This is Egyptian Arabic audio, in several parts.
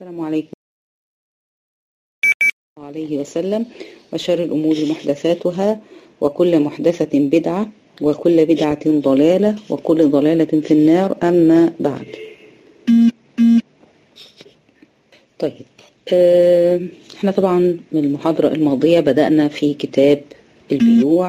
السلام عليكم عليه وسلم وشر الأمور محدثاتها وكل محدثة بدعة وكل بدعة ضلالة وكل ضلالة في النار أما بعد طيب آه، احنا طبعا من المحاضرة الماضية بدأنا في كتاب البيوع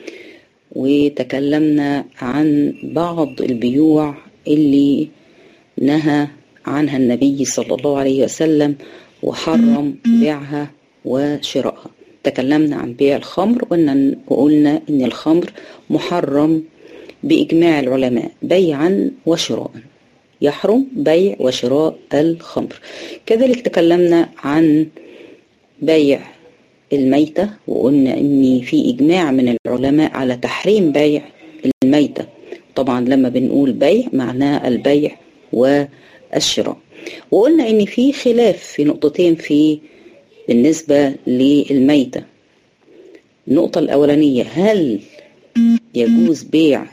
وتكلمنا عن بعض البيوع اللي نهى عنها النبي صلى الله عليه وسلم وحرم بيعها وشرائها تكلمنا عن بيع الخمر وقلنا, وقلنا ان الخمر محرم بإجماع العلماء بيعا وشراء يحرم بيع وشراء الخمر كذلك تكلمنا عن بيع الميتة وقلنا ان في إجماع من العلماء على تحريم بيع الميتة طبعا لما بنقول بيع معناه البيع والشراء وقلنا ان في خلاف في نقطتين في بالنسبة للميتة النقطة الأولانية هل يجوز بيع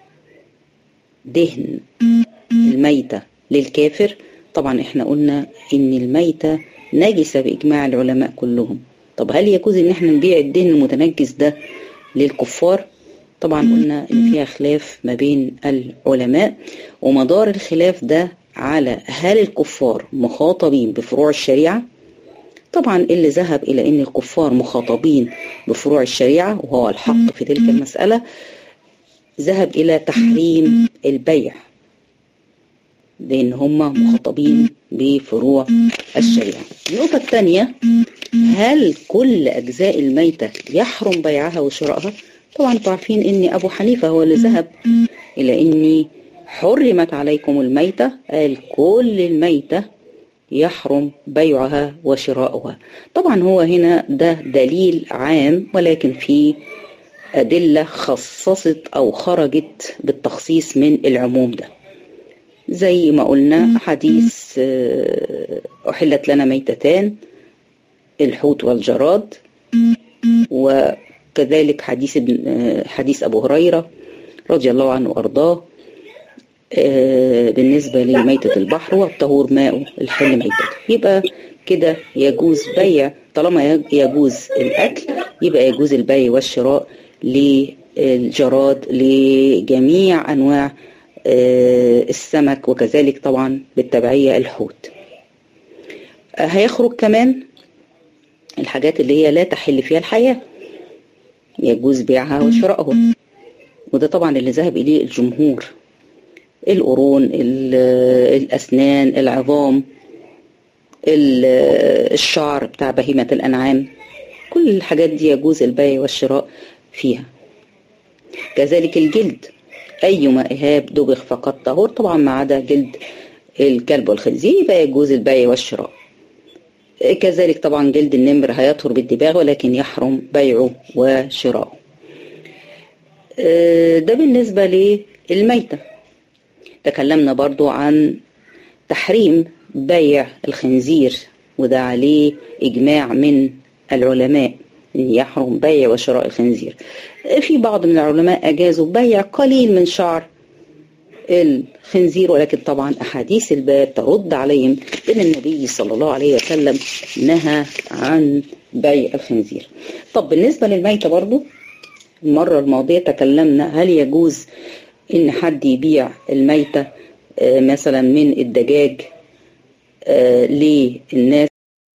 دهن الميتة للكافر طبعا احنا قلنا ان الميتة نجسة بإجماع العلماء كلهم طب هل يجوز ان احنا نبيع الدهن المتنجس ده للكفار طبعا قلنا ان فيها خلاف ما بين العلماء ومدار الخلاف ده على هل الكفار مخاطبين بفروع الشريعة طبعا اللي ذهب إلى أن الكفار مخاطبين بفروع الشريعة وهو الحق في تلك المسألة ذهب إلى تحريم البيع لأن هم مخاطبين بفروع الشريعة النقطة الثانية هل كل أجزاء الميتة يحرم بيعها وشرائها طبعا انتوا عارفين أن أبو حنيفة هو اللي ذهب إلى أن حرمت عليكم الميتة قال كل الميتة يحرم بيعها وشراؤها طبعا هو هنا ده دليل عام ولكن في أدلة خصصت أو خرجت بالتخصيص من العموم ده زي ما قلنا حديث أحلت لنا ميتتان الحوت والجراد وكذلك حديث حديث أبو هريرة رضي الله عنه وأرضاه بالنسبة لميتة البحر والطهور ماء الحل ميتة يبقى كده يجوز بيع طالما يجوز الأكل يبقى يجوز البيع والشراء للجراد لجميع أنواع السمك وكذلك طبعا بالتبعية الحوت هيخرج كمان الحاجات اللي هي لا تحل فيها الحياة يجوز بيعها وشرائها وده طبعا اللي ذهب إليه الجمهور القرون الأسنان العظام الشعر بتاع بهيمة الأنعام كل الحاجات دي يجوز البيع والشراء فيها كذلك الجلد أيما إهاب دبغ فقد طهور طبعا ما عدا جلد الكلب والخنزير يبقى يجوز البيع والشراء كذلك طبعا جلد النمر هيطهر بالدباغ ولكن يحرم بيعه وشراءه ده بالنسبة للميتة تكلمنا برضو عن تحريم بيع الخنزير وده عليه إجماع من العلماء أن يحرم بيع وشراء الخنزير في بعض من العلماء أجازوا بيع قليل من شعر الخنزير ولكن طبعا أحاديث الباب ترد عليهم أن النبي صلى الله عليه وسلم نهى عن بيع الخنزير طب بالنسبة للميتة برضو المرة الماضية تكلمنا هل يجوز ان حد يبيع الميتة مثلا من الدجاج للناس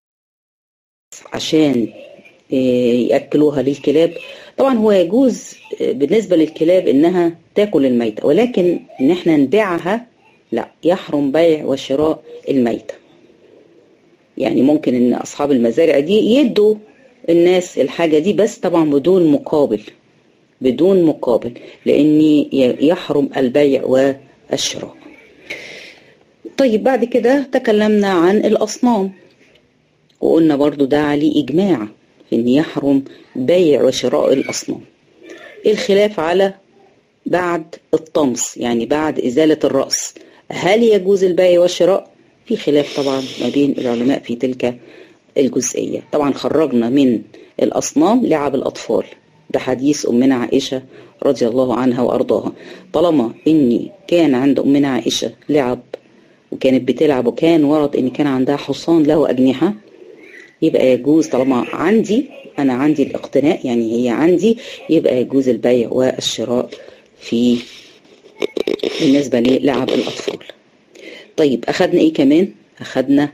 عشان يأكلوها للكلاب طبعا هو يجوز بالنسبة للكلاب انها تاكل الميتة ولكن ان احنا نبيعها لا يحرم بيع وشراء الميتة يعني ممكن ان اصحاب المزارع دي يدوا الناس الحاجة دي بس طبعا بدون مقابل بدون مقابل لأن يحرم البيع والشراء طيب بعد كده تكلمنا عن الأصنام وقلنا برضو ده عليه إجماع في أن يحرم بيع وشراء الأصنام الخلاف على بعد الطمس يعني بعد إزالة الرأس هل يجوز البيع والشراء في خلاف طبعا ما بين العلماء في تلك الجزئية طبعا خرجنا من الأصنام لعب الأطفال ده حديث أمنا عائشة رضي الله عنها وأرضاها طالما إني كان عند أمنا عائشة لعب وكانت بتلعب وكان ورد ان كان عندها حصان له اجنحه يبقى يجوز طالما عندي انا عندي الاقتناء يعني هي عندي يبقى يجوز البيع والشراء في بالنسبه للعب الاطفال طيب اخدنا ايه كمان اخدنا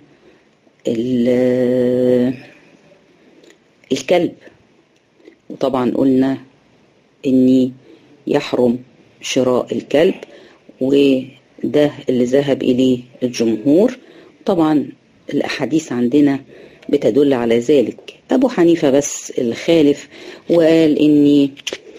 الكلب وطبعا قلنا اني يحرم شراء الكلب وده اللي ذهب اليه الجمهور طبعا الاحاديث عندنا بتدل على ذلك ابو حنيفه بس اللي خالف وقال اني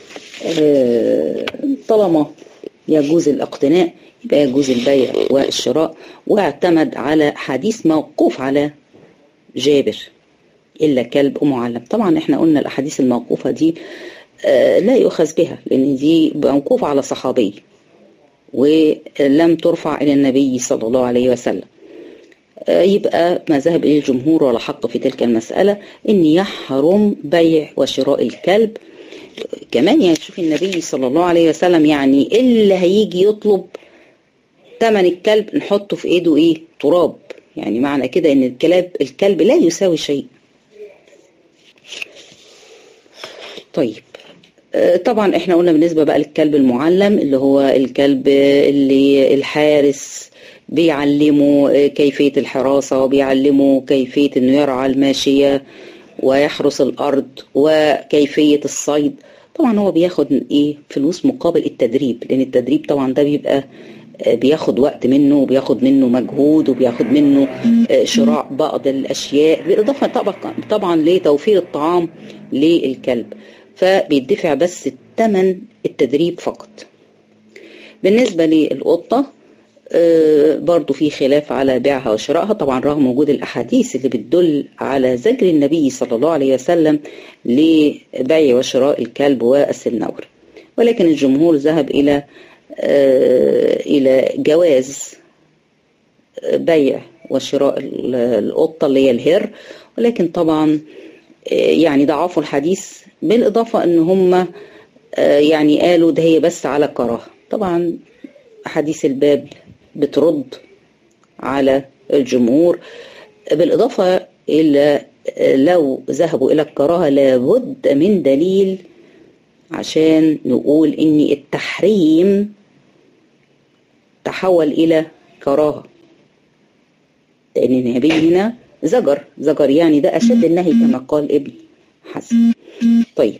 طالما يجوز الاقتناء يبقى يجوز البيع والشراء واعتمد على حديث موقوف على جابر إلا كلب معلم طبعا احنا قلنا الأحاديث الموقوفة دي لا يؤخذ بها لأن دي موقوفة على صحابي ولم ترفع إلى النبي صلى الله عليه وسلم يبقى ما ذهب إليه الجمهور ولا حق في تلك المسألة إن يحرم بيع وشراء الكلب كمان يعني شوف النبي صلى الله عليه وسلم يعني اللي هيجي يطلب ثمن الكلب نحطه في ايده ايه تراب يعني معنى كده ان الكلاب الكلب لا يساوي شيء طيب طبعا احنا قلنا بالنسبه بقى للكلب المعلم اللي هو الكلب اللي الحارس بيعلمه كيفيه الحراسه وبيعلمه كيفيه انه يرعى الماشيه ويحرس الارض وكيفيه الصيد طبعا هو بياخد ايه فلوس مقابل التدريب لان التدريب طبعا ده بيبقى بياخد وقت منه وبياخد منه مجهود وبياخد منه شراء بعض الاشياء بالاضافه طبعا طبعا لتوفير الطعام للكلب فبيدفع بس ثمن التدريب فقط بالنسبه للقطه برضو في خلاف على بيعها وشرائها طبعا رغم وجود الاحاديث اللي بتدل على زجر النبي صلى الله عليه وسلم لبيع وشراء الكلب والسنور ولكن الجمهور ذهب الى الى جواز بيع وشراء القطه اللي هي الهر ولكن طبعا يعني ضعفوا الحديث بالاضافه ان هم يعني قالوا ده هي بس على كراهه طبعا احاديث الباب بترد على الجمهور بالاضافه الى لو ذهبوا الى الكراهه لابد من دليل عشان نقول ان التحريم تحول الى كراهه لان النبي هنا زجر زجر يعني ده اشد النهي كما قال ابن حسن طيب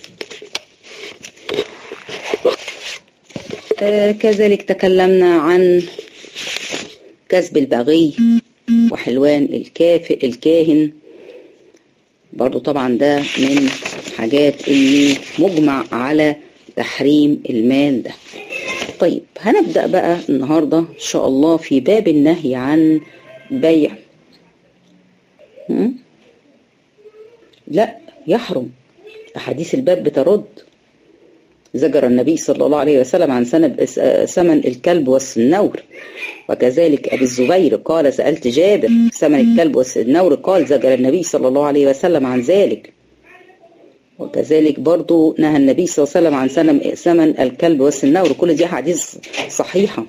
آه كذلك تكلمنا عن كسب البغي وحلوان الكافئ الكاهن برضو طبعا ده من حاجات اللي مجمع على تحريم المال ده طيب هنبدأ بقى النهاردة إن شاء الله في باب النهي عن بيع لا يحرم أحاديث الباب بترد زجر النبي صلى الله عليه وسلم عن سند ثمن الكلب والسنور وكذلك أبي الزبير قال سألت جابر ثمن الكلب والسنور قال زجر النبي صلى الله عليه وسلم عن ذلك وكذلك برضو نهى النبي صلى الله عليه وسلم عن ثمن الكلب والسنور كل دي أحاديث صحيحة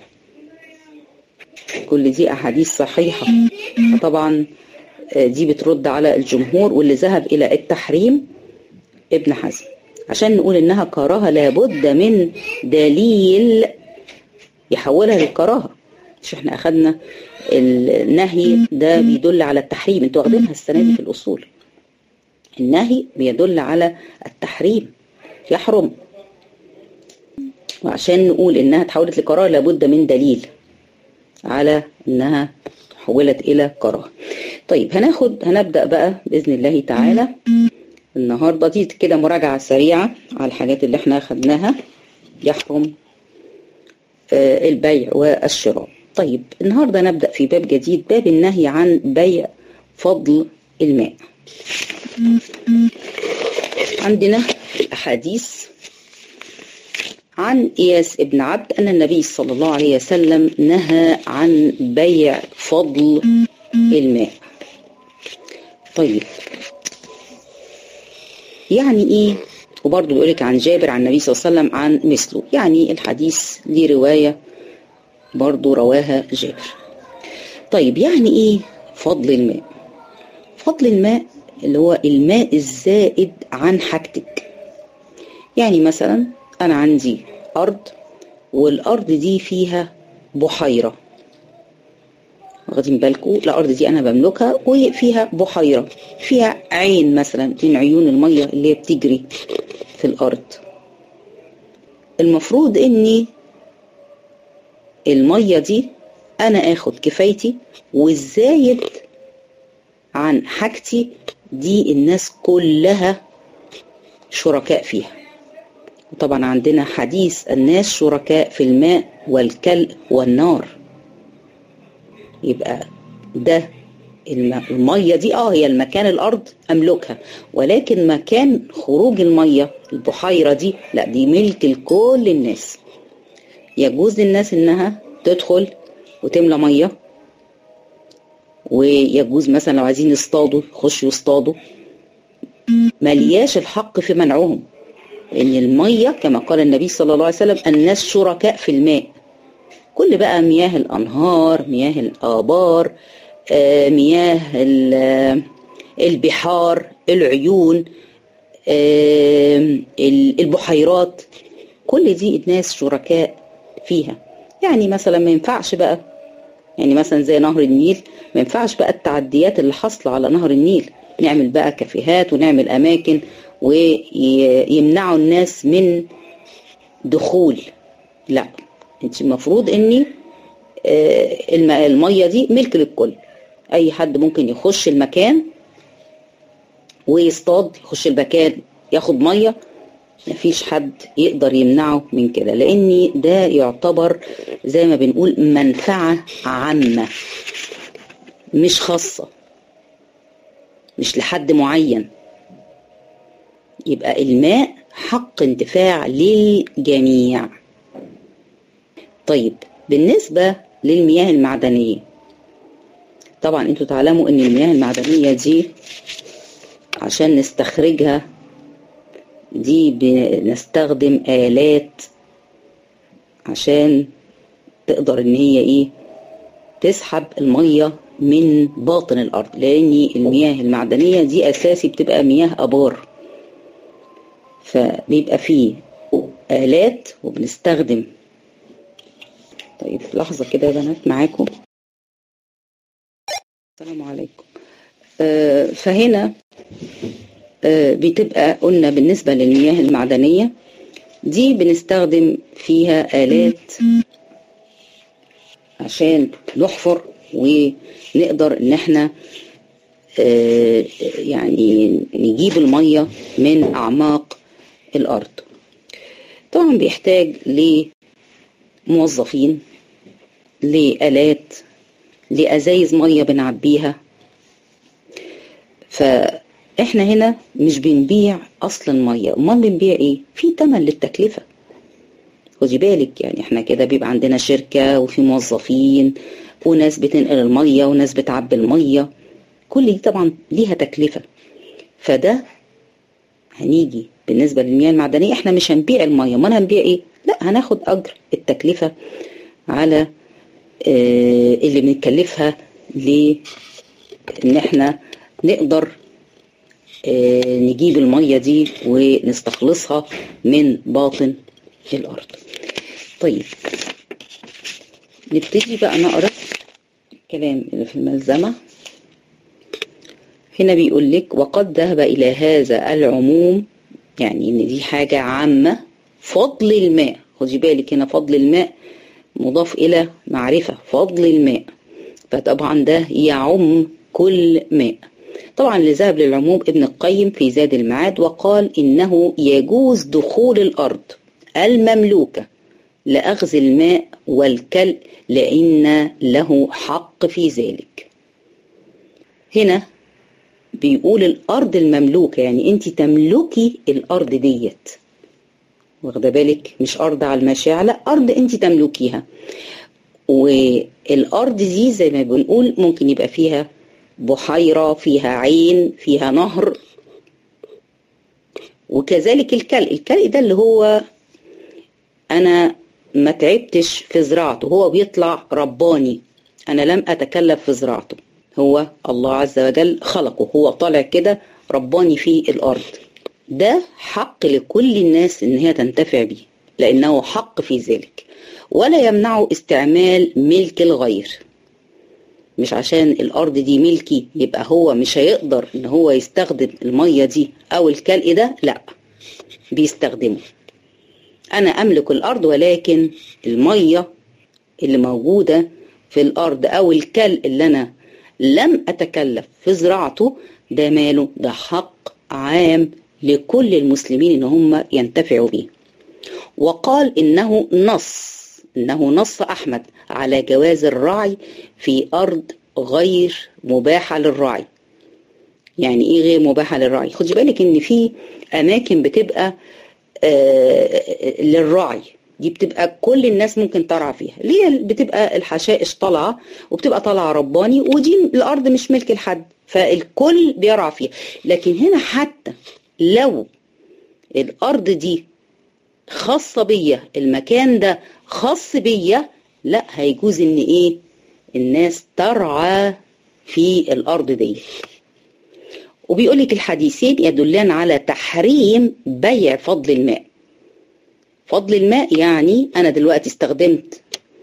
كل دي أحاديث صحيحة طبعا دي بترد على الجمهور واللي ذهب إلى التحريم ابن حزم عشان نقول إنها كراهة لابد من دليل يحولها للكراهة مش احنا أخدنا النهي ده بيدل على التحريم انتوا واخدينها السنة دي في الأصول النهي بيدل على التحريم يحرم وعشان نقول انها تحولت لكراهه لابد من دليل على انها تحولت الى كراهه طيب هناخد هنبدا بقى باذن الله تعالى النهارده دي كده مراجعه سريعه على الحاجات اللي احنا اخدناها يحرم آه البيع والشراء طيب النهارده نبدا في باب جديد باب النهي عن بيع فضل الماء عندنا الأحاديث عن إياس ابن عبد أن النبي صلى الله عليه وسلم نهى عن بيع فضل الماء طيب يعني إيه وبرضه بيقول لك عن جابر عن النبي صلى الله عليه وسلم عن مثله يعني الحديث ليه رواية برضه رواها جابر طيب يعني ايه فضل الماء فضل الماء اللي هو الماء الزائد عن حاجتك يعني مثلا انا عندي ارض والارض دي فيها بحيره واخدين بالكم الارض دي انا بملكها وفيها بحيره فيها عين مثلا من عيون الميه اللي هي بتجري في الارض المفروض اني الميه دي انا اخد كفايتي والزايد عن حاجتي دي الناس كلها شركاء فيها وطبعا عندنا حديث الناس شركاء في الماء والكلء والنار يبقى ده المية دي اه هي المكان الارض املكها ولكن مكان خروج المية البحيرة دي لا دي ملك لكل الناس يجوز للناس انها تدخل وتملى مية ويجوز مثلا لو عايزين يصطادوا يخشوا يصطادوا ملياش الحق في منعهم ان المية كما قال النبي صلى الله عليه وسلم الناس شركاء في الماء كل بقى مياه الانهار مياه الابار آه، مياه البحار العيون آه، البحيرات كل دي الناس شركاء فيها يعني مثلا ما ينفعش بقى يعني مثلا زي نهر النيل ما ينفعش بقى التعديات اللي حاصله على نهر النيل نعمل بقى كافيهات ونعمل اماكن ويمنعوا الناس من دخول لا انت المفروض اني المية دي ملك للكل اي حد ممكن يخش المكان ويصطاد يخش المكان ياخد مية مفيش حد يقدر يمنعه من كده لان ده يعتبر زي ما بنقول منفعة عامة مش خاصة مش لحد معين يبقى الماء حق انتفاع للجميع طيب بالنسبة للمياه المعدنية طبعا انتوا تعلموا ان المياه المعدنية دي عشان نستخرجها دي بنستخدم آلات عشان تقدر ان هي ايه تسحب المية من باطن الارض لان المياه المعدنية دي اساسي بتبقى مياه ابار فبيبقى فيه آلات وبنستخدم طيب لحظة كده يا بنات معاكم السلام عليكم آه فهنا آه بتبقى قلنا بالنسبة للمياه المعدنية دي بنستخدم فيها آلات عشان نحفر ونقدر ان احنا آه يعني نجيب المية من اعماق الارض طبعا بيحتاج لموظفين لآلات لأزايز مية بنعبيها فإحنا هنا مش بنبيع أصل المية أمال بنبيع إيه؟ في تمن للتكلفة خدي بالك يعني إحنا كده بيبقى عندنا شركة وفي موظفين وناس بتنقل المية وناس بتعبي المية كل دي طبعا ليها تكلفة فده هنيجي بالنسبة للمياه المعدنية احنا مش هنبيع المية ما هنبيع ايه لا هناخد اجر التكلفة على اه اللي بنتكلفها ل ان احنا نقدر اه نجيب المية دي ونستخلصها من باطن الارض طيب نبتدي بقى نقرا الكلام اللي في الملزمه هنا بيقول لك وقد ذهب إلى هذا العموم يعني إن دي حاجة عامة فضل الماء خدي بالك هنا فضل الماء مضاف إلى معرفة فضل الماء فطبعا ده يعم كل ماء طبعا اللي ذهب للعموم ابن القيم في زاد المعاد وقال إنه يجوز دخول الأرض المملوكة لأخذ الماء والكلء لأن له حق في ذلك هنا بيقول الارض المملوكه يعني انت تملكي الارض ديت واخده بالك مش ارض على المشاع لا ارض انت تملكيها والارض دي زي ما بنقول ممكن يبقى فيها بحيره فيها عين فيها نهر وكذلك الكلء الكلء ده اللي هو انا ما تعبتش في زراعته هو بيطلع رباني أنا لم أتكلف في زراعته هو الله عز وجل خلقه هو طالع كده رباني في الأرض ده حق لكل الناس إن هي تنتفع بيه لأنه حق في ذلك ولا يمنعه استعمال ملك الغير مش عشان الأرض دي ملكي يبقى هو مش هيقدر إن هو يستخدم المية دي أو الكلق ده لأ بيستخدمه أنا أملك الأرض ولكن المية اللي موجودة في الأرض أو الكلق اللي أنا لم أتكلف في زراعته ده ماله ده حق عام لكل المسلمين إن هم ينتفعوا به وقال إنه نص إنه نص أحمد على جواز الرعي في أرض غير مباحة للرعي يعني إيه غير مباحة للرعي خدي بالك إن في أماكن بتبقى آه للرعي دي بتبقى كل الناس ممكن ترعى فيها ليه بتبقى الحشائش طالعة وبتبقى طالعة رباني ودي الأرض مش ملك لحد فالكل بيرعى فيها لكن هنا حتى لو الأرض دي خاصة بيا المكان ده خاص بيا لا هيجوز ان ايه الناس ترعى في الارض دي وبيقول لك الحديثين يدلان على تحريم بيع فضل الماء فضل الماء يعني انا دلوقتي استخدمت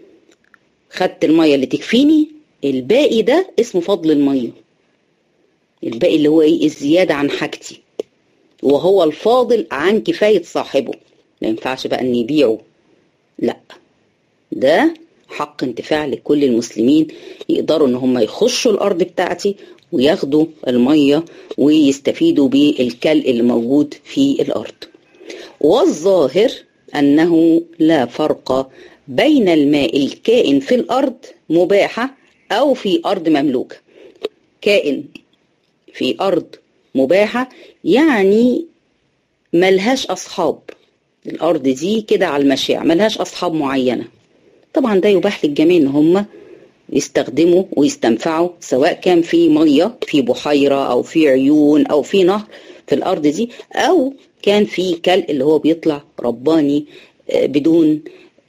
خدت المية اللي تكفيني الباقي ده اسمه فضل المية الباقي اللي هو ايه الزيادة عن حاجتي وهو الفاضل عن كفاية صاحبه ما ينفعش بقى ان يبيعه لا ده حق انتفاع لكل المسلمين يقدروا ان هم يخشوا الارض بتاعتي وياخدوا المية ويستفيدوا بالكلء اللي موجود في الارض والظاهر انه لا فرق بين الماء الكائن في الارض مباحة او في ارض مملوكة كائن في ارض مباحة يعني ملهاش اصحاب الارض دي كده على المشاع ملهاش اصحاب معينه طبعا ده يباح للجميع ان هم يستخدموا ويستنفعوا سواء كان في ميه في بحيره او في عيون او في نهر في الارض دي او كان في كلء اللي هو بيطلع رباني بدون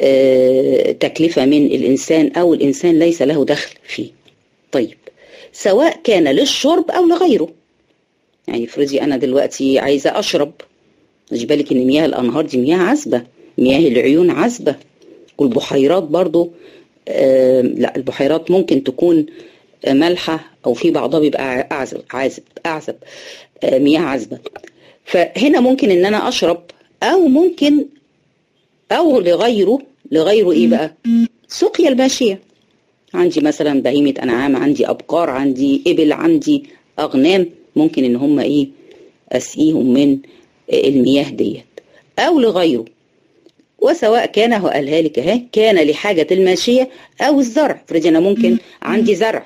تكلفه من الانسان او الانسان ليس له دخل فيه طيب سواء كان للشرب او لغيره يعني افرضي انا دلوقتي عايزه اشرب خدي بالك ان مياه الانهار دي مياه عذبه مياه العيون عذبه والبحيرات برضو آه لا البحيرات ممكن تكون مالحه او في بعضها بيبقى اعزب عازب اعزب آه مياه عذبه فهنا ممكن ان انا اشرب او ممكن او لغيره لغيره ايه بقى سقيا الماشيه عندي مثلا بهيمه انعام عندي ابقار عندي ابل عندي اغنام ممكن ان هم ايه اسقيهم من المياه ديت او لغيره وسواء كان هو قالها لك اهي كان لحاجة الماشية او الزرع افرضي انا ممكن عندي زرع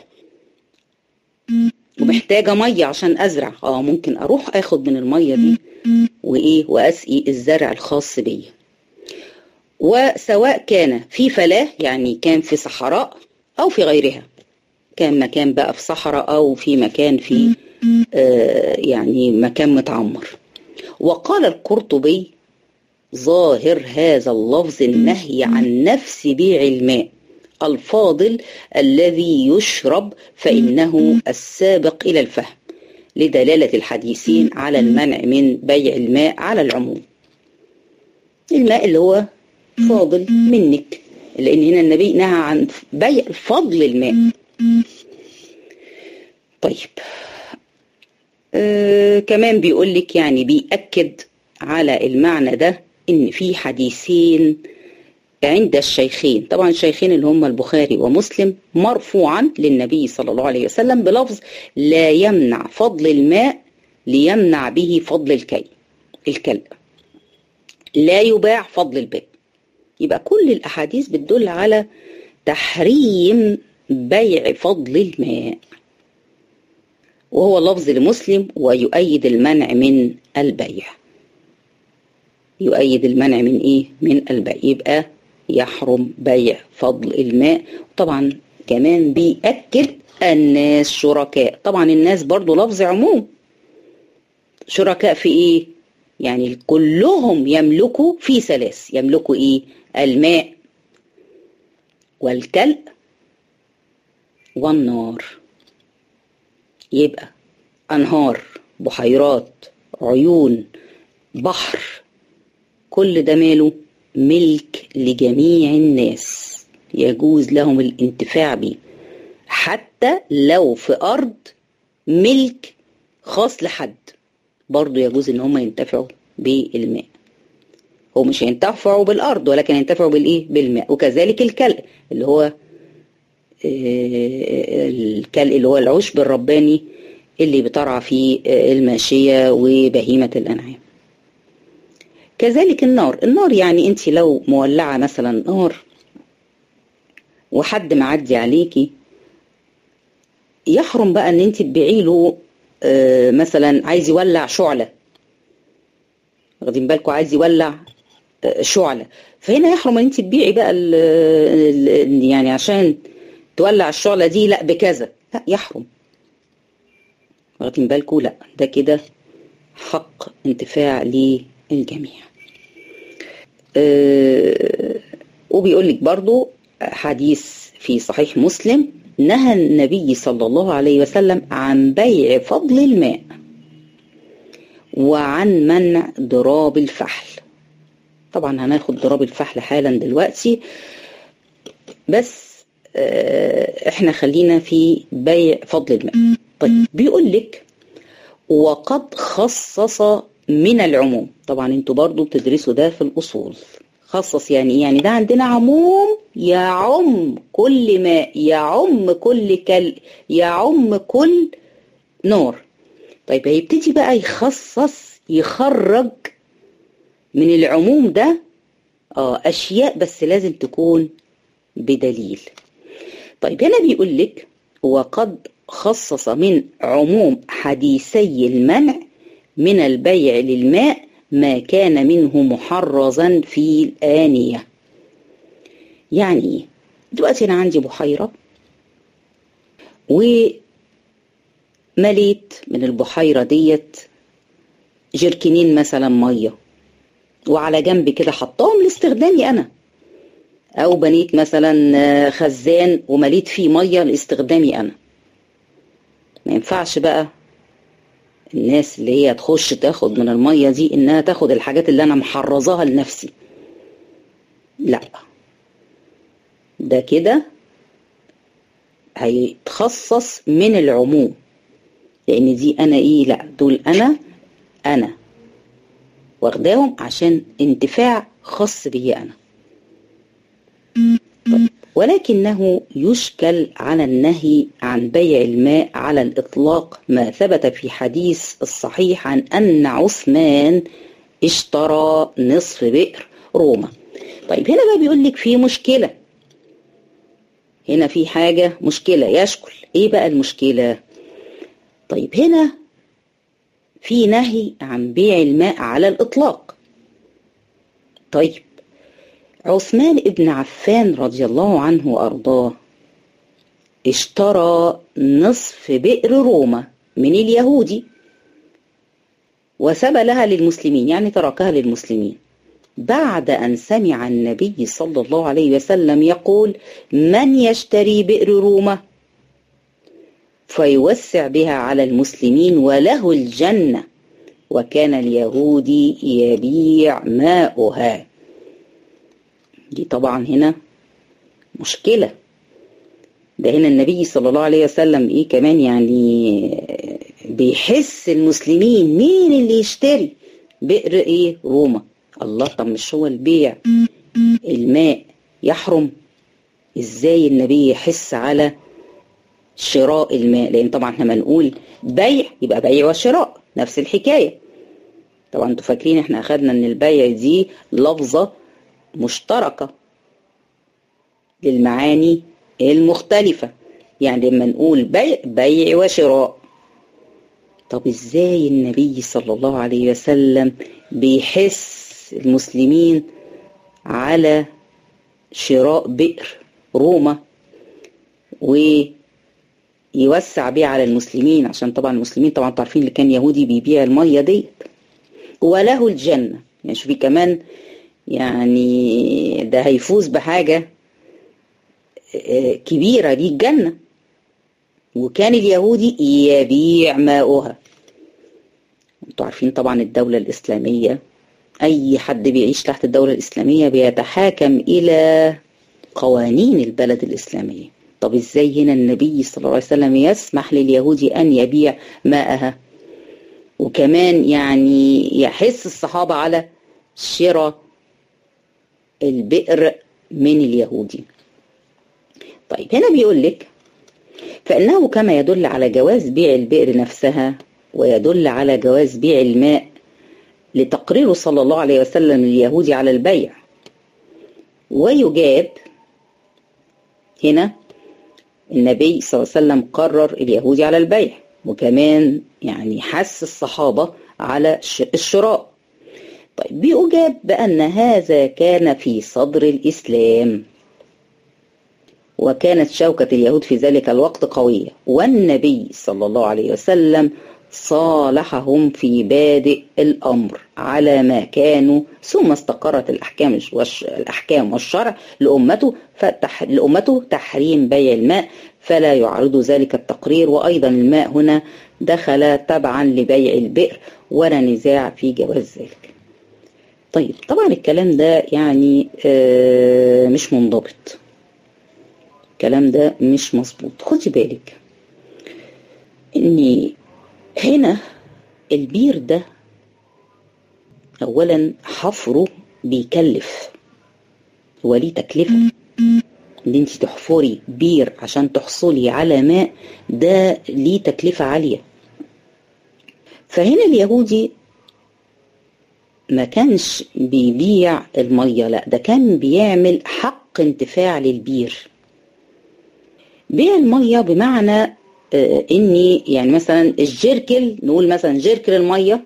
ومحتاجة مية عشان ازرع اه ممكن اروح اخد من المية دي وايه واسقي الزرع الخاص بيا وسواء كان في فلاة يعني كان في صحراء او في غيرها كان مكان بقى في صحراء او في مكان في آه يعني مكان متعمر وقال القرطبي ظاهر هذا اللفظ النهي عن نفس بيع الماء الفاضل الذي يشرب فإنه السابق إلى الفهم لدلالة الحديثين على المنع من بيع الماء على العموم الماء اللي هو فاضل منك لأن هنا النبي نهى عن بيع فضل الماء طيب آه كمان بيقول لك يعني بيأكد على المعنى ده ان في حديثين عند الشيخين طبعا الشيخين اللي هم البخاري ومسلم مرفوعا للنبي صلى الله عليه وسلم بلفظ لا يمنع فضل الماء ليمنع به فضل الكي الكلب لا يباع فضل الباء يبقى كل الاحاديث بتدل على تحريم بيع فضل الماء وهو لفظ لمسلم ويؤيد المنع من البيع يؤيد المنع من ايه من البيع يبقى يحرم بيع فضل الماء طبعا كمان بيأكد الناس شركاء طبعا الناس برضو لفظ عموم شركاء في ايه يعني كلهم يملكوا في ثلاث يملكوا ايه الماء والكلب والنار يبقى أنهار بحيرات عيون بحر كل ده ماله ملك لجميع الناس يجوز لهم الانتفاع به حتى لو في أرض ملك خاص لحد برضه يجوز ان هم ينتفعوا بالماء هو مش هينتفعوا بالارض ولكن ينتفعوا بالايه بالماء وكذلك الكلء اللي هو الكلء اللي هو العشب الرباني اللي بترعى فيه الماشية وبهيمة الأنعام كذلك النار النار يعني انت لو مولعة مثلا نار وحد معدي عليكي يحرم بقى ان انت تبيعي له مثلا عايز يولع شعلة واخدين بالكم عايز يولع شعلة فهنا يحرم ان انت تبيعي بقى ال ال يعني عشان تولع الشعلة دي لا بكذا لا يحرم واخدين بالكم لا ده كده حق انتفاع للجميع أه وبيقول لك برضو حديث في صحيح مسلم نهى النبي صلى الله عليه وسلم عن بيع فضل الماء وعن منع ضراب الفحل طبعا هناخد ضراب الفحل حالا دلوقتي بس احنا خلينا في بيع فضل الماء طيب بيقول لك وقد خصص من العموم طبعا انتوا برضو بتدرسوا ده في الاصول خصص يعني يعني ده عندنا عموم يعم كل ماء يعم كل كل يعم كل نار طيب هيبتدي بقى يخصص يخرج من العموم ده اه اشياء بس لازم تكون بدليل طيب هنا بيقول لك وقد خصص من عموم حديثي المنع من البيع للماء ما كان منه محرزا في الآنية يعني ايه دلوقتي أنا عندي بحيرة ومليت من البحيرة ديت جركنين مثلا مية وعلى جنب كده حطاهم لاستخدامي أنا أو بنيت مثلا خزان ومليت فيه مية لاستخدامي أنا ما ينفعش بقى الناس اللي هي تخش تاخد من المية دي انها تاخد الحاجات اللي انا محرزاها لنفسي لا ده كده هيتخصص من العموم لان دي انا ايه لا دول انا انا واخداهم عشان انتفاع خاص بي انا طيب ولكنه يشكل على النهي عن بيع الماء على الإطلاق ما ثبت في حديث الصحيح عن أن عثمان اشترى نصف بئر روما طيب هنا بقى بيقول لك في مشكلة هنا في حاجة مشكلة يشكل ايه بقى المشكلة طيب هنا في نهي عن بيع الماء على الإطلاق طيب عثمان ابن عفان رضي الله عنه وأرضاه اشترى نصف بئر روما من اليهودي وسبى لها للمسلمين يعني تركها للمسلمين بعد أن سمع النبي صلى الله عليه وسلم يقول من يشتري بئر روما فيوسع بها على المسلمين وله الجنة وكان اليهودي يبيع ماؤها دي طبعا هنا مشكلة ده هنا النبي صلى الله عليه وسلم ايه كمان يعني بيحس المسلمين مين اللي يشتري بئر ايه روما الله طب مش هو البيع الماء يحرم ازاي النبي يحس على شراء الماء لان طبعا احنا نقول بيع يبقى بيع وشراء نفس الحكايه طبعا انتوا فاكرين احنا اخدنا ان البيع دي لفظه مشتركه للمعاني المختلفه يعني لما نقول بيع بيع وشراء طب ازاي النبي صلى الله عليه وسلم بيحس المسلمين على شراء بئر روما ويوسع بيه على المسلمين عشان طبعا المسلمين طبعا عارفين اللي كان يهودي بيبيع المية ديت وله الجنة يعني شوفي كمان يعني ده هيفوز بحاجة كبيرة دي الجنة وكان اليهودي يبيع ماؤها انتوا عارفين طبعا الدولة الإسلامية أي حد بيعيش تحت الدولة الإسلامية بيتحاكم إلى قوانين البلد الإسلامية طب إزاي هنا النبي صلى الله عليه وسلم يسمح لليهودي أن يبيع ماءها وكمان يعني يحث الصحابة على شراء البئر من اليهودي طيب هنا بيقول لك فإنه كما يدل على جواز بيع البئر نفسها ويدل على جواز بيع الماء لتقريره صلى الله عليه وسلم لليهود على البيع ويجاب هنا النبي صلى الله عليه وسلم قرر اليهودي على البيع وكمان يعني حث الصحابة على الشراء طيب بيجاب بأن هذا كان في صدر الإسلام وكانت شوكة اليهود في ذلك الوقت قوية والنبي صلى الله عليه وسلم صالحهم في بادئ الأمر على ما كانوا ثم استقرت الأحكام الأحكام والشرع لأمته فتح لأمته تحريم بيع الماء فلا يعرض ذلك التقرير وأيضا الماء هنا دخل تبعا لبيع البئر ولا نزاع في جواز ذلك طيب طبعا الكلام ده يعني آه مش منضبط الكلام ده مش مظبوط خدي بالك ان هنا البير ده اولا حفره بيكلف هو ليه تكلفه ان انت تحفري بير عشان تحصلي على ماء ده ليه تكلفه عاليه فهنا اليهودي ما كانش بيبيع الميه لا ده كان بيعمل حق انتفاع للبير بيع الميه بمعنى آه اني يعني مثلا الجركل نقول مثلا جركل الميه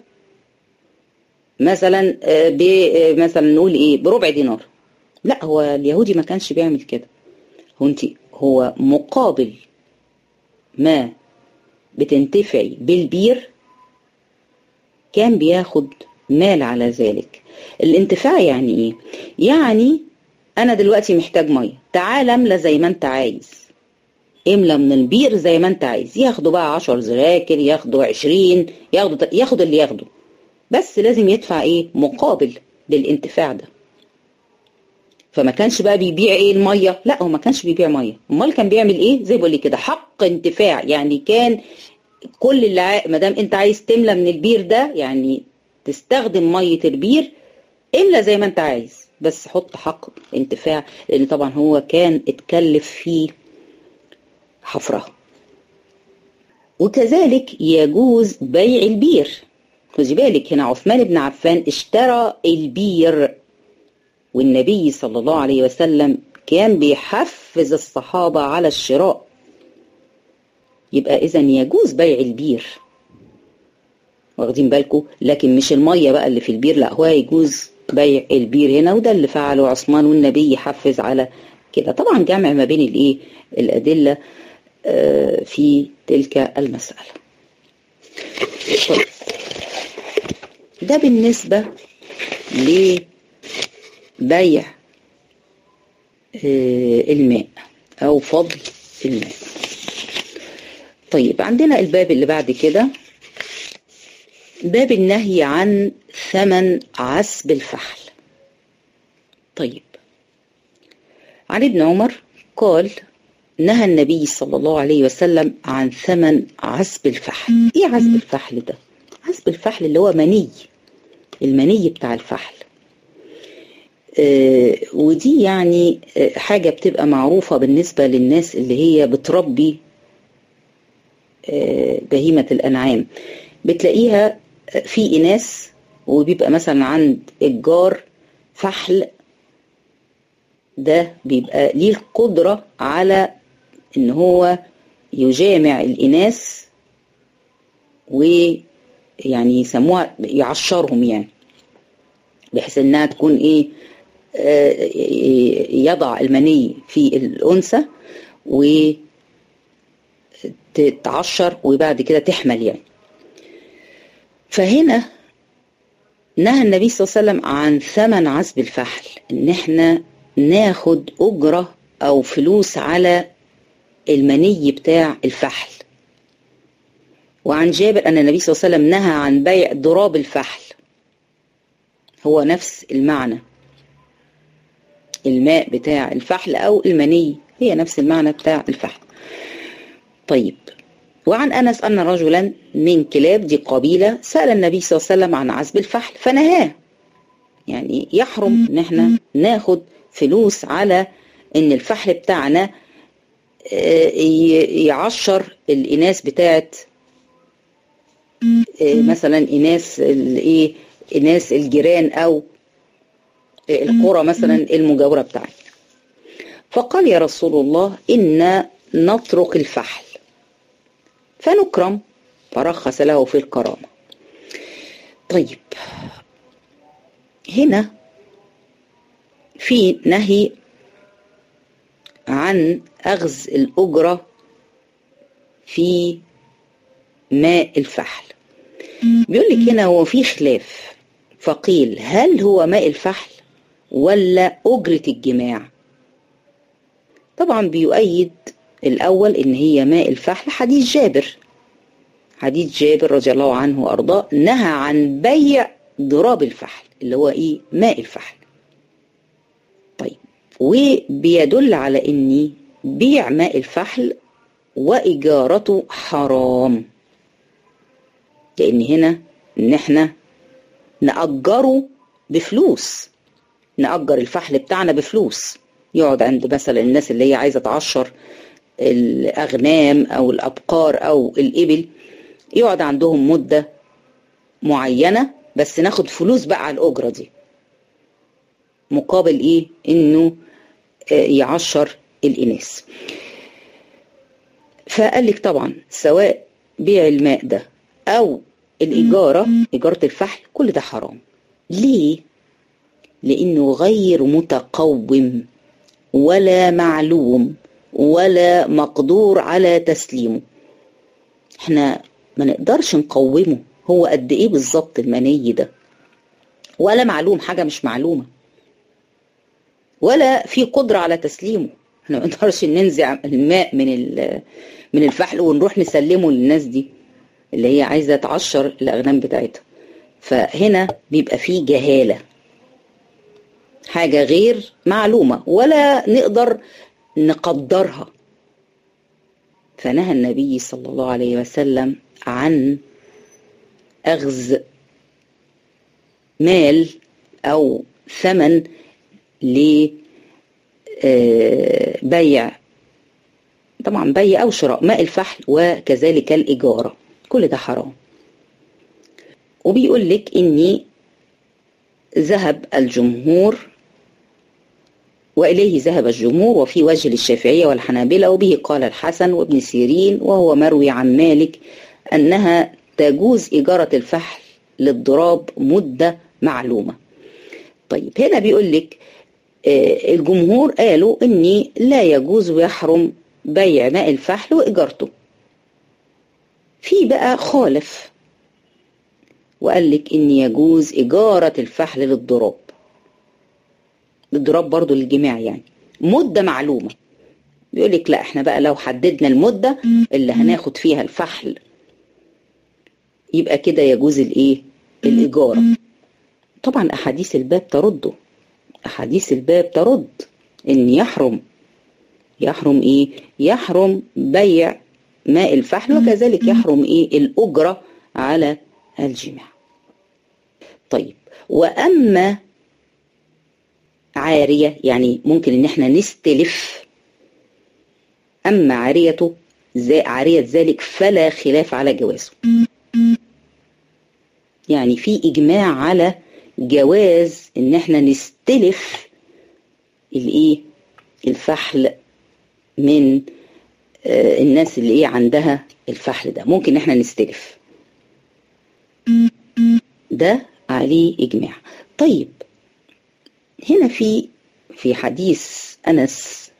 مثلا آه مثلا نقول ايه بربع دينار لا هو اليهودي ما كانش بيعمل كده هو انت هو مقابل ما بتنتفعي بالبير كان بياخد مال على ذلك الانتفاع يعني ايه يعني انا دلوقتي محتاج ميه تعال املى زي ما انت عايز املى من البير زي ما انت عايز ياخدوا بقى 10 زراكل ياخدوا 20 ياخدوا ياخد اللي ياخده بس لازم يدفع ايه مقابل للانتفاع ده فما كانش بقى بيبيع ايه الميه لا هو ما كانش بيبيع ميه امال كان بيعمل ايه زي بقول لي كده حق انتفاع يعني كان كل اللي ع... ما دام انت عايز تملى من البير ده يعني تستخدم ميه البير املى زي ما انت عايز بس حط حق انتفاع لان طبعا هو كان اتكلف فيه حفرها وكذلك يجوز بيع البير خدي بالك هنا عثمان بن عفان اشترى البير والنبي صلى الله عليه وسلم كان بيحفز الصحابة على الشراء يبقى إذا يجوز بيع البير واخدين بالكم لكن مش المية بقى اللي في البير لا هو يجوز بيع البير هنا وده اللي فعله عثمان والنبي يحفز على كده طبعا جمع ما بين الايه الأدلة في تلك المسألة طيب ده بالنسبة لبيع الماء أو فضل الماء طيب عندنا الباب اللي بعد كده باب النهي عن ثمن عسب الفحل طيب عن ابن عمر قال نهى النبي صلى الله عليه وسلم عن ثمن عسب الفحل ايه عسب الفحل ده عسب الفحل اللي هو مني المني بتاع الفحل آه ودي يعني آه حاجة بتبقى معروفة بالنسبة للناس اللي هي بتربي آه بهيمة الأنعام بتلاقيها في إناث وبيبقى مثلا عند الجار فحل ده بيبقى ليه القدرة على ان هو يجامع الاناث ويعني يسموها يعشرهم يعني بحيث انها تكون ايه آه يضع المني في الانثى وتتعشر وبعد كده تحمل يعني فهنا نهى النبي صلى الله عليه وسلم عن ثمن عزب الفحل ان احنا ناخد اجره او فلوس على المني بتاع الفحل وعن جابر أن النبي صلى الله عليه وسلم نهى عن بيع ضراب الفحل هو نفس المعنى الماء بتاع الفحل أو المني هي نفس المعنى بتاع الفحل طيب وعن أنس أن رجلا من كلاب دي قبيلة سأل النبي صلى الله عليه وسلم عن عزب الفحل فنهاه يعني يحرم ان احنا ناخد فلوس على ان الفحل بتاعنا يعشر الاناث بتاعت مثلا اناث الايه اناث الجيران او القرى مثلا المجاوره بتاعتنا فقال يا رسول الله ان نترك الفحل فنكرم فرخص له في الكرامه طيب هنا في نهي عن أخذ الأجرة في ماء الفحل بيقول لك هنا هو في خلاف فقيل هل هو ماء الفحل ولا أجرة الجماع طبعا بيؤيد الأول إن هي ماء الفحل حديث جابر حديث جابر رضي الله عنه وأرضاه نهى عن بيع ضراب الفحل اللي هو إيه ماء الفحل طيب وبيدل على إن بيع ماء الفحل وإجارته حرام لأن هنا إن إحنا نأجره بفلوس نأجر الفحل بتاعنا بفلوس يقعد عند مثلا الناس اللي هي عايزة تعشر الأغنام أو الأبقار أو الإبل يقعد عندهم مدة معينة بس ناخد فلوس بقى على الأجرة دي مقابل إيه إنه يعشر الإناث فقال لك طبعا سواء بيع الماء ده أو الإجارة إجارة الفحل كل ده حرام ليه؟ لأنه غير متقوم ولا معلوم ولا مقدور على تسليمه احنا ما نقدرش نقومه هو قد ايه بالظبط المني ده ولا معلوم حاجة مش معلومة ولا في قدرة على تسليمه احنا ما نقدرش ننزع الماء من من الفحل ونروح نسلمه للناس دي اللي هي عايزة تعشر الأغنام بتاعتها فهنا بيبقى فيه جهالة حاجة غير معلومة ولا نقدر نقدرها فنهى النبي صلى الله عليه وسلم عن أخذ مال أو ثمن لبيع طبعا بيع أو شراء ماء الفحل وكذلك الإجارة كل ده حرام وبيقول لك إني ذهب الجمهور وإليه ذهب الجمهور وفي وجه للشافعية والحنابلة وبه قال الحسن وابن سيرين وهو مروي عن مالك أنها تجوز إجارة الفحل للضراب مدة معلومة طيب هنا بيقول لك الجمهور قالوا أن لا يجوز ويحرم بيع ماء الفحل وإجارته في بقى خالف وقال لك ان يجوز اجارة الفحل للضراب للضراب برضو للجماع يعني مدة معلومة بيقول لك لا احنا بقى لو حددنا المدة اللي هناخد فيها الفحل يبقى كده يجوز الايه الاجارة طبعا احاديث الباب ترده احاديث الباب ترد ان يحرم يحرم ايه يحرم بيع ماء الفحل وكذلك يحرم ايه الاجرة على الجماع طيب واما عارية يعني ممكن ان احنا نستلف اما عاريته زي عارية ذلك فلا خلاف على جوازه يعني في اجماع على جواز ان احنا نستلف الايه الفحل من آه الناس اللي ايه عندها الفحل ده ممكن احنا نستلف ده عليه اجماع طيب هنا في في حديث انس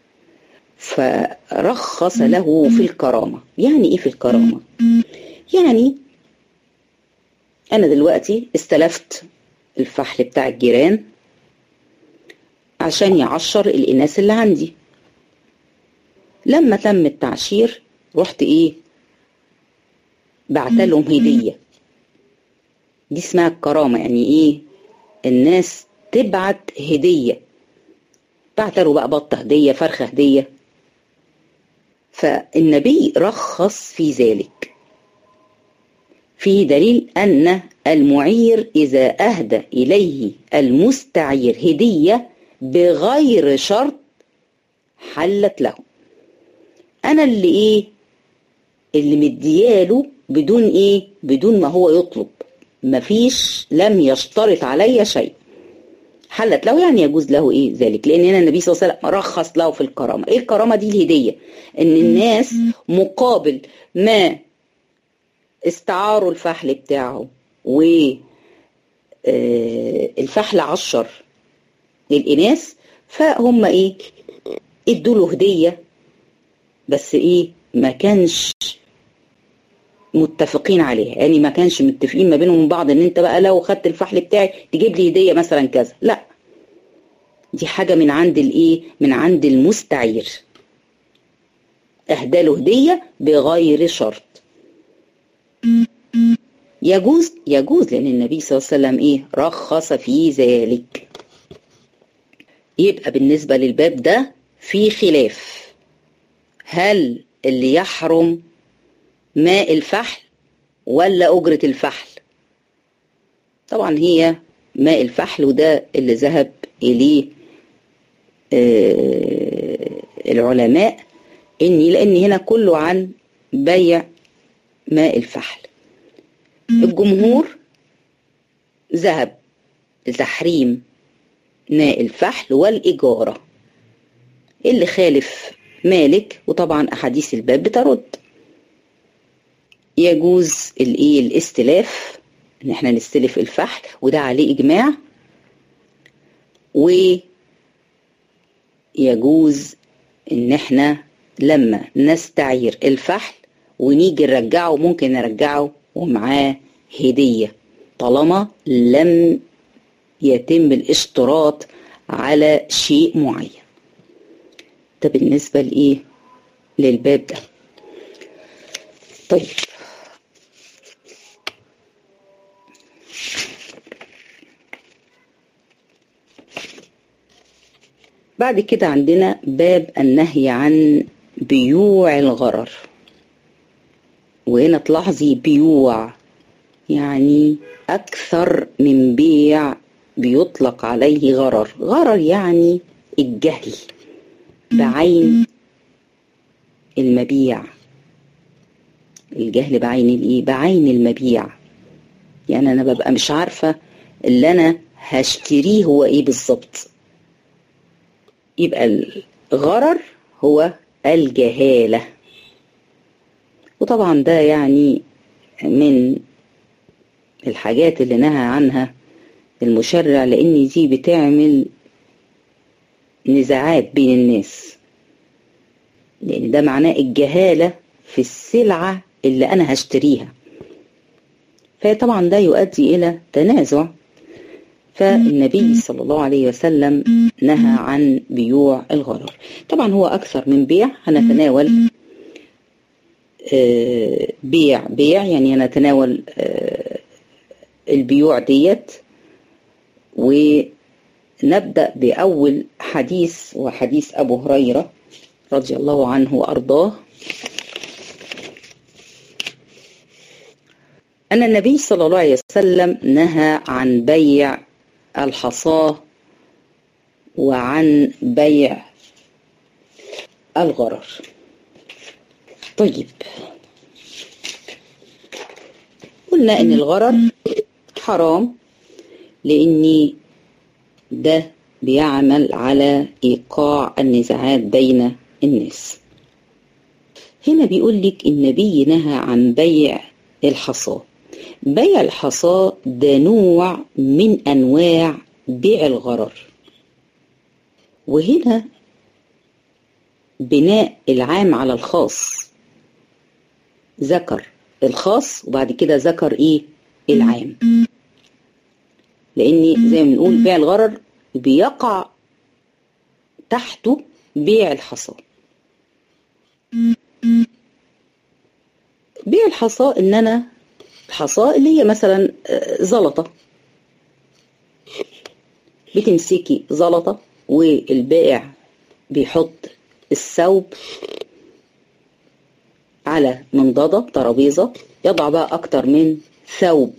فرخص له في الكرامه يعني ايه في الكرامه يعني انا دلوقتي استلفت الفحل بتاع الجيران عشان يعشر الاناث اللي عندي لما تم التعشير رحت ايه بعت لهم هدية دي اسمها الكرامة يعني ايه الناس تبعت هدية بعت له بقى بطة هدية فرخة هدية فالنبي رخص في ذلك فيه دليل أن المعير إذا أهدى إليه المستعير هدية بغير شرط حلت له أنا اللي إيه اللي مدياله بدون إيه بدون ما هو يطلب مفيش لم يشترط علي شيء حلت له يعني يجوز له ايه ذلك لان هنا النبي صلى الله عليه وسلم رخص له في الكرامه ايه الكرامه دي الهديه ان الناس مقابل ما استعاروا الفحل بتاعه و الفحل عشر للإناث فهم ايه ادوا له هدية بس ايه ما كانش متفقين عليها يعني ما كانش متفقين ما بينهم وبين بعض ان انت بقى لو خدت الفحل بتاعي تجيب لي هدية مثلا كذا لا دي حاجة من عند الايه من عند المستعير اهدى له هدية بغير شرط يجوز يجوز لان النبي صلى الله عليه وسلم ايه رخص في ذلك يبقى بالنسبة للباب ده في خلاف هل اللي يحرم ماء الفحل ولا أجرة الفحل طبعا هي ماء الفحل وده اللي ذهب إليه آه العلماء إني لأن هنا كله عن بيع ماء الفحل الجمهور ذهب لتحريم ماء الفحل والإجارة اللي خالف مالك وطبعا أحاديث الباب بترد يجوز الايه الاستلاف ان احنا نستلف الفحل وده عليه اجماع ويجوز ان احنا لما نستعير الفحل ونيجي نرجعه ممكن نرجعه ومعاه هدية طالما لم يتم الاشتراط على شيء معين ده بالنسبة لإيه للباب ده طيب بعد كده عندنا باب النهي عن بيوع الغرر وهنا تلاحظي بيوع يعني أكثر من بيع بيطلق عليه غرر غرر يعني الجهل بعين المبيع الجهل بعين الايه بعين المبيع يعني انا ببقى مش عارفه اللي انا هشتريه هو ايه بالظبط يبقى الغرر هو الجهاله وطبعا ده يعني من الحاجات اللي نهى عنها المشرع لان دي بتعمل نزاعات بين الناس لان ده معناه الجهاله في السلعه اللي انا هشتريها فطبعا ده يؤدي الى تنازع فالنبي صلى الله عليه وسلم نهى عن بيوع الغرر طبعا هو اكثر من بيع هنتناول بيع بيع يعني هنتناول البيوع ديت ونبدأ بأول حديث وحديث أبو هريرة رضي الله عنه وأرضاه أن النبي صلى الله عليه وسلم نهى عن بيع الحصاة وعن بيع الغرر طيب قلنا ان الغرر حرام لاني ده بيعمل على ايقاع النزاعات بين الناس هنا بيقول لك النبي نهى عن بيع الحصاه بيع الحصاه ده نوع من انواع بيع الغرر وهنا بناء العام على الخاص ذكر الخاص وبعد كده ذكر ايه العام لان زي ما بنقول بيع الغرر بيقع تحته بيع الحصى الحصاء ان انا الحصاء اللي هي مثلا زلطة بتمسكي زلطة والبائع بيحط الثوب على منضدة ترابيزة يضع بقى أكتر من ثوب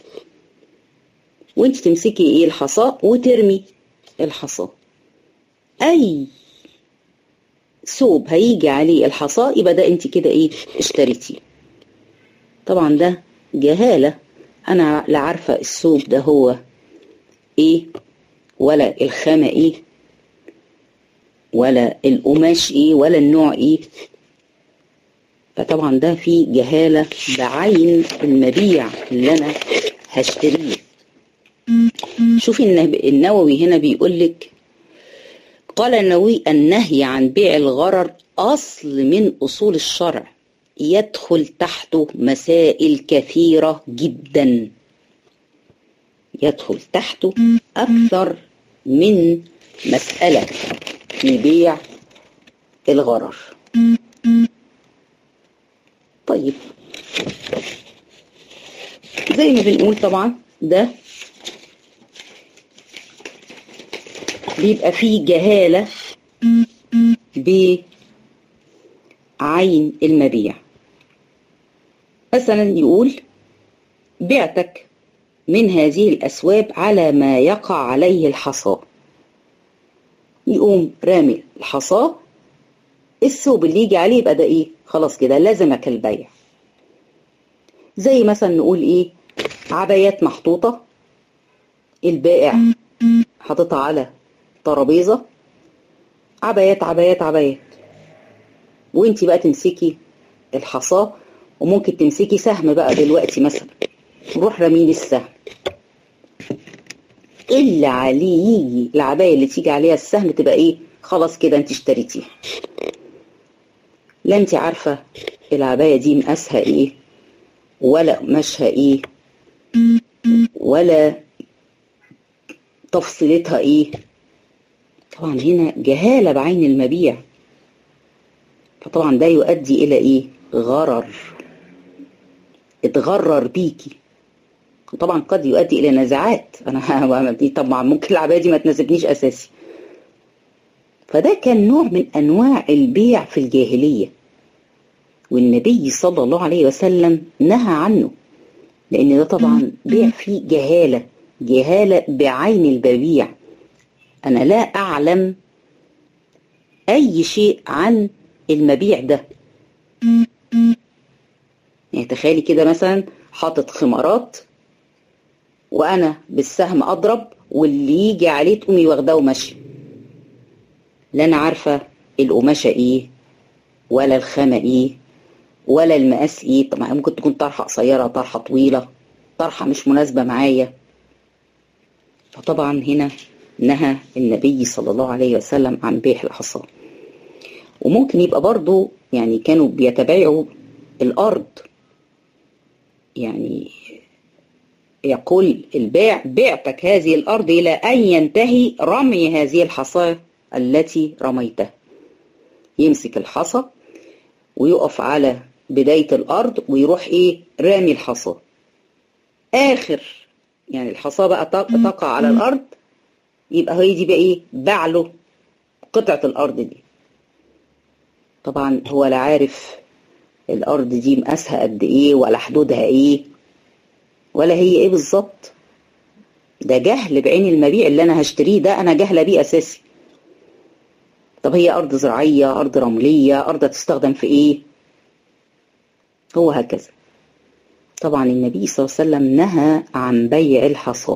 وانت تمسكي ايه الحصاء وترمي الحصاء أي ثوب هيجي عليه الحصاء يبقى ده انت كده ايه اشتريتيه طبعا ده جهالة أنا لا عارفة الثوب ده هو ايه ولا الخامة ايه ولا القماش ايه ولا النوع ايه فطبعا ده في جهالة بعين المبيع اللي انا هشتريه شوفي النووي هنا بيقول لك قال النووي النهي عن بيع الغرر اصل من اصول الشرع يدخل تحته مسائل كثيرة جدا يدخل تحته أكثر من مسألة في بيع الغرر طيب زي ما بنقول طبعا ده بيبقى فيه جهالة بعين المبيع مثلا يقول بعتك من هذه الأسواب على ما يقع عليه الحصاء يقوم رامي الحصاء الثوب اللي يجي عليه يبقى ده ايه خلاص كده لازمك البيع زي مثلا نقول ايه عبايات محطوطة البائع حاططها على ترابيزة عبايات عبايات عبايات وانت بقى تمسكي الحصاة وممكن تمسكي سهم بقى دلوقتي مثلا نروح رامين السهم اللي عليه يجي العباية اللي تيجي عليها السهم تبقى ايه خلاص كده انت اشتريتيها لا انت عارفة العباية دي مقاسها ايه ولا قماشها ايه ولا تفصيلتها ايه طبعا هنا جهالة بعين المبيع فطبعا ده يؤدي الى ايه غرر اتغرر بيكي وطبعا قد يؤدي الى نزاعات انا طبعا ممكن العبايه دي ما تناسبنيش اساسي فده كان نوع من انواع البيع في الجاهليه والنبي صلى الله عليه وسلم نهى عنه لان ده طبعا بيع فيه جهاله جهاله بعين الببيع انا لا اعلم اي شيء عن المبيع ده يعني تخيلي كده مثلا حاطط خمارات وانا بالسهم اضرب واللي يجي عليه تقومي واخداه وماشيه لا انا عارفه القماشه ايه ولا الخامه ايه ولا المقاس ايه طبعا ممكن تكون طرحه قصيره طرحه طويله طرحه مش مناسبه معايا فطبعا هنا نهى النبي صلى الله عليه وسلم عن بيع الحصى وممكن يبقى برضو يعني كانوا بيتبايعوا الارض يعني يقول البائع بعتك هذه الأرض إلى أن ينتهي رمي هذه الحصى التي رميتها يمسك الحصى ويقف على بداية الأرض ويروح إيه رامي الحصى آخر يعني الحصى بقى تقع على الأرض يبقى هي دي بقى إيه باع له قطعة الأرض دي طبعا هو لا عارف الأرض دي مقاسها قد إيه ولا حدودها إيه ولا هي إيه بالظبط ده جهل بعين المبيع اللي أنا هشتريه ده أنا جهلة بيه أساسي طب هي أرض زراعية أرض رملية أرض تستخدم في إيه هو هكذا طبعا النبي صلى الله عليه وسلم نهى عن بيع الحصى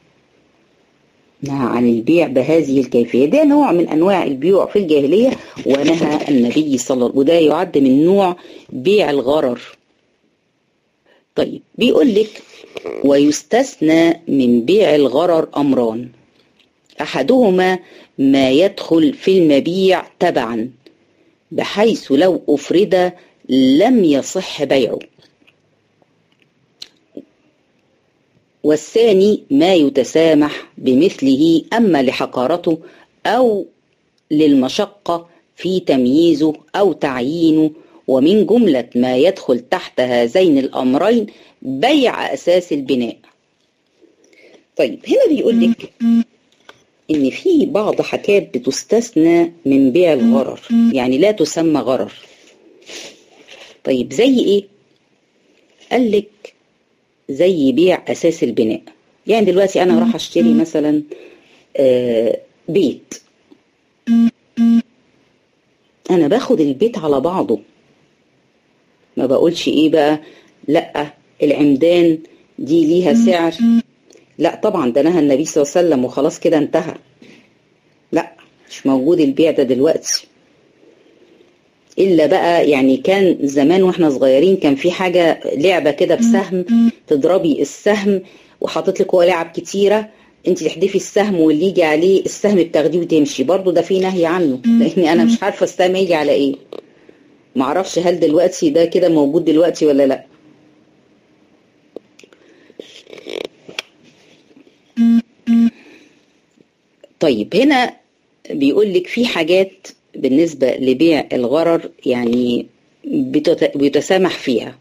نهى عن البيع بهذه الكيفية ده نوع من أنواع البيوع في الجاهلية ونهى النبي صلى الله عليه وسلم وده يعد من نوع بيع الغرر طيب بيقول لك ويستثنى من بيع الغرر أمران أحدهما ما يدخل في المبيع تبعا بحيث لو أفرد لم يصح بيعه والثاني ما يتسامح بمثله أما لحقارته أو للمشقة في تمييزه أو تعيينه ومن جملة ما يدخل تحت هذين الأمرين بيع أساس البناء طيب هنا بيقول لك إن في بعض حاجات بتستثنى من بيع الغرر يعني لا تسمى غرر طيب زي إيه؟ قال لك زي بيع أساس البناء يعني دلوقتي أنا راح أشتري مثلا آه بيت أنا باخد البيت على بعضه ما بقولش إيه بقى لأ العمدان دي ليها سعر لا طبعا ده نهى النبي صلى الله عليه وسلم وخلاص كده انتهى لا مش موجود البيع ده دلوقتي الا بقى يعني كان زمان واحنا صغيرين كان في حاجه لعبه كده بسهم تضربي السهم وحاطط لك هو لعب كتيره انت تحدفي السهم واللي يجي عليه السهم بتاخديه وتمشي برضو ده في نهي عنه لاني انا مش عارفه السهم يجي على ايه معرفش هل دلوقتي ده كده موجود دلوقتي ولا لا طيب هنا بيقول لك في حاجات بالنسبة لبيع الغرر يعني بيتسامح فيها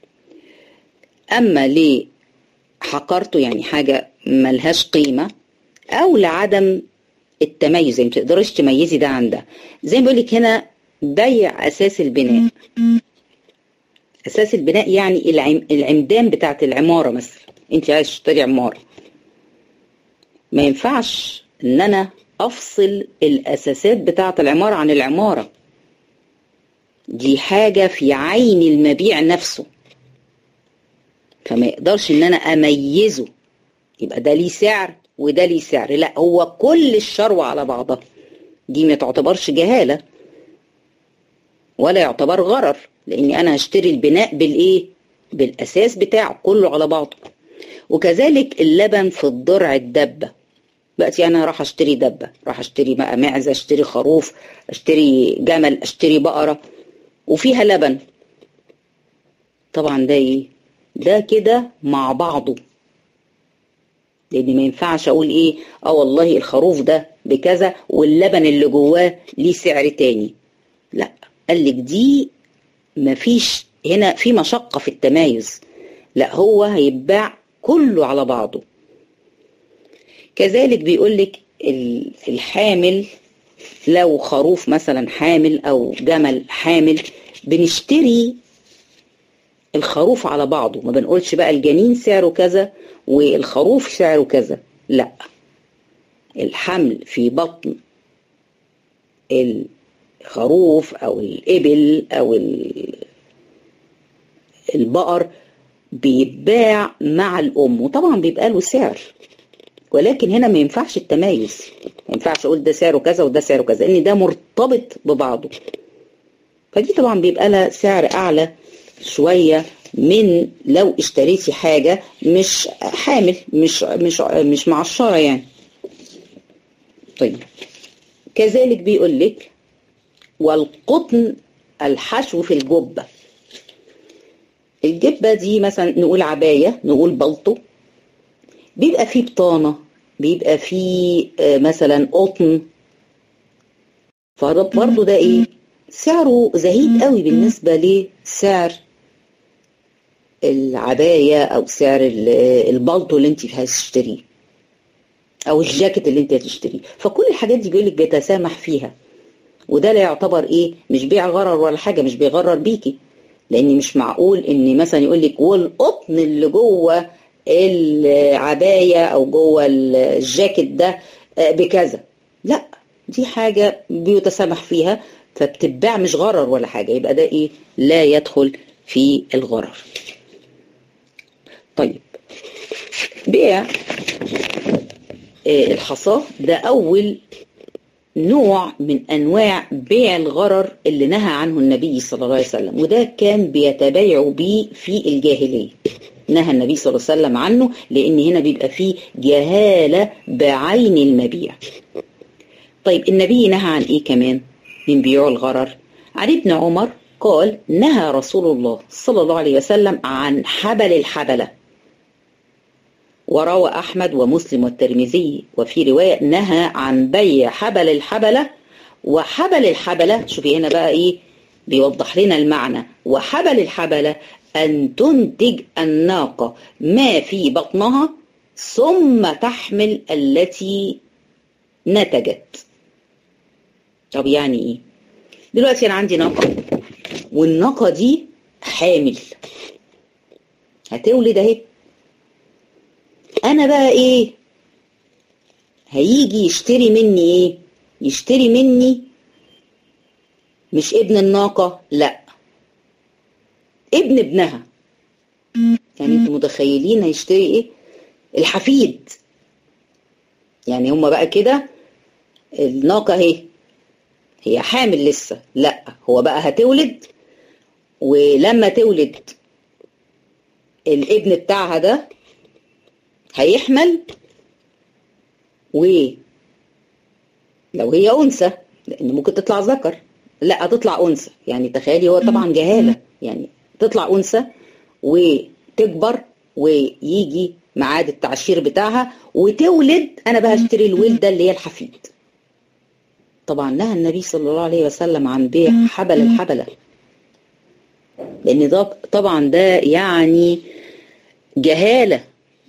أما لحقرته يعني حاجة ملهاش قيمة أو لعدم التميز يعني تقدرش تميزي ده عن ده زي ما بيقول لك هنا بيع أساس البناء أساس البناء يعني العم... العمدان بتاعت العمارة مثلا أنت عايز تشتري عمارة ما ينفعش ان انا افصل الاساسات بتاعه العماره عن العماره دي حاجه في عين المبيع نفسه فما يقدرش ان انا اميزه يبقى ده ليه سعر وده ليه سعر لا هو كل الشروه على بعضها دي ما تعتبرش جهاله ولا يعتبر غرر لاني انا هشتري البناء بالايه بالاساس بتاعه كله على بعضه وكذلك اللبن في الضرع الدبه دلوقتي انا راح اشتري دبه راح اشتري بقى معزه اشتري خروف اشتري جمل اشتري بقره وفيها لبن طبعا ده ايه ده كده مع بعضه لان ما ينفعش اقول ايه اه والله الخروف ده بكذا واللبن اللي جواه ليه سعر تاني لا قال لك دي مفيش هنا في مشقه في التمايز لا هو هيتباع كله على بعضه كذلك بيقول لك الحامل لو خروف مثلا حامل او جمل حامل بنشتري الخروف على بعضه ما بنقولش بقى الجنين سعره كذا والخروف سعره كذا لا الحمل في بطن الخروف او الابل او البقر بيتباع مع الام وطبعا بيبقى له سعر ولكن هنا ما ينفعش التمايز ما ينفعش اقول ده سعره كذا وده سعره كذا لان ده مرتبط ببعضه فدي طبعا بيبقى لها سعر اعلى شويه من لو اشتريتي حاجه مش حامل مش مش مش معشره يعني طيب كذلك بيقول لك والقطن الحشو في الجبه الجبه دي مثلا نقول عبايه نقول بلطو بيبقى فيه بطانة بيبقى فيه مثلا قطن فبرضه ده ايه سعره زهيد قوي بالنسبة لسعر العباية او سعر البلطو اللي انت هتشتريه او الجاكيت اللي انت هتشتريه فكل الحاجات دي بيقول لك بيتسامح فيها وده لا يعتبر ايه مش بيع غرر ولا حاجة مش بيغرر بيكي لان مش معقول ان مثلا يقول لك والقطن اللي جوه العباية أو جوه الجاكيت ده بكذا لا دي حاجة بيتسامح فيها فبتتباع مش غرر ولا حاجة يبقى ده إيه لا يدخل في الغرر طيب بيع الحصاة ده أول نوع من أنواع بيع الغرر اللي نهى عنه النبي صلى الله عليه وسلم وده كان بيتبايعوا بيه في الجاهلية نهى النبي صلى الله عليه وسلم عنه لأن هنا بيبقى فيه جهالة بعين المبيع طيب النبي نهى عن إيه كمان من بيوع الغرر عن ابن عمر قال نهى رسول الله صلى الله عليه وسلم عن حبل الحبلة وروى أحمد ومسلم والترمذي وفي رواية نهى عن بيع حبل الحبلة وحبل الحبلة شوفي هنا بقى إيه بيوضح لنا المعنى وحبل الحبلة أن تنتج الناقة ما في بطنها ثم تحمل التي نتجت طب يعني ايه دلوقتي انا عندي ناقة والناقة دي حامل هتولد اهي انا بقى ايه هيجي يشتري مني ايه يشتري مني مش ابن الناقة لا ابن ابنها يعني انتوا متخيلين هيشتري ايه الحفيد يعني هما بقى كده الناقة اهي هي حامل لسه لا هو بقى هتولد ولما تولد الابن بتاعها ده هيحمل و لو هي انثى لان ممكن تطلع ذكر لا هتطلع انثى يعني تخيلي هو طبعا جهاله يعني تطلع انثى وتكبر ويجي ميعاد التعشير بتاعها وتولد انا بقى اشتري الولده اللي هي الحفيد طبعا نهى النبي صلى الله عليه وسلم عن بيع حبل الحبله لان ده طبعا ده يعني جهاله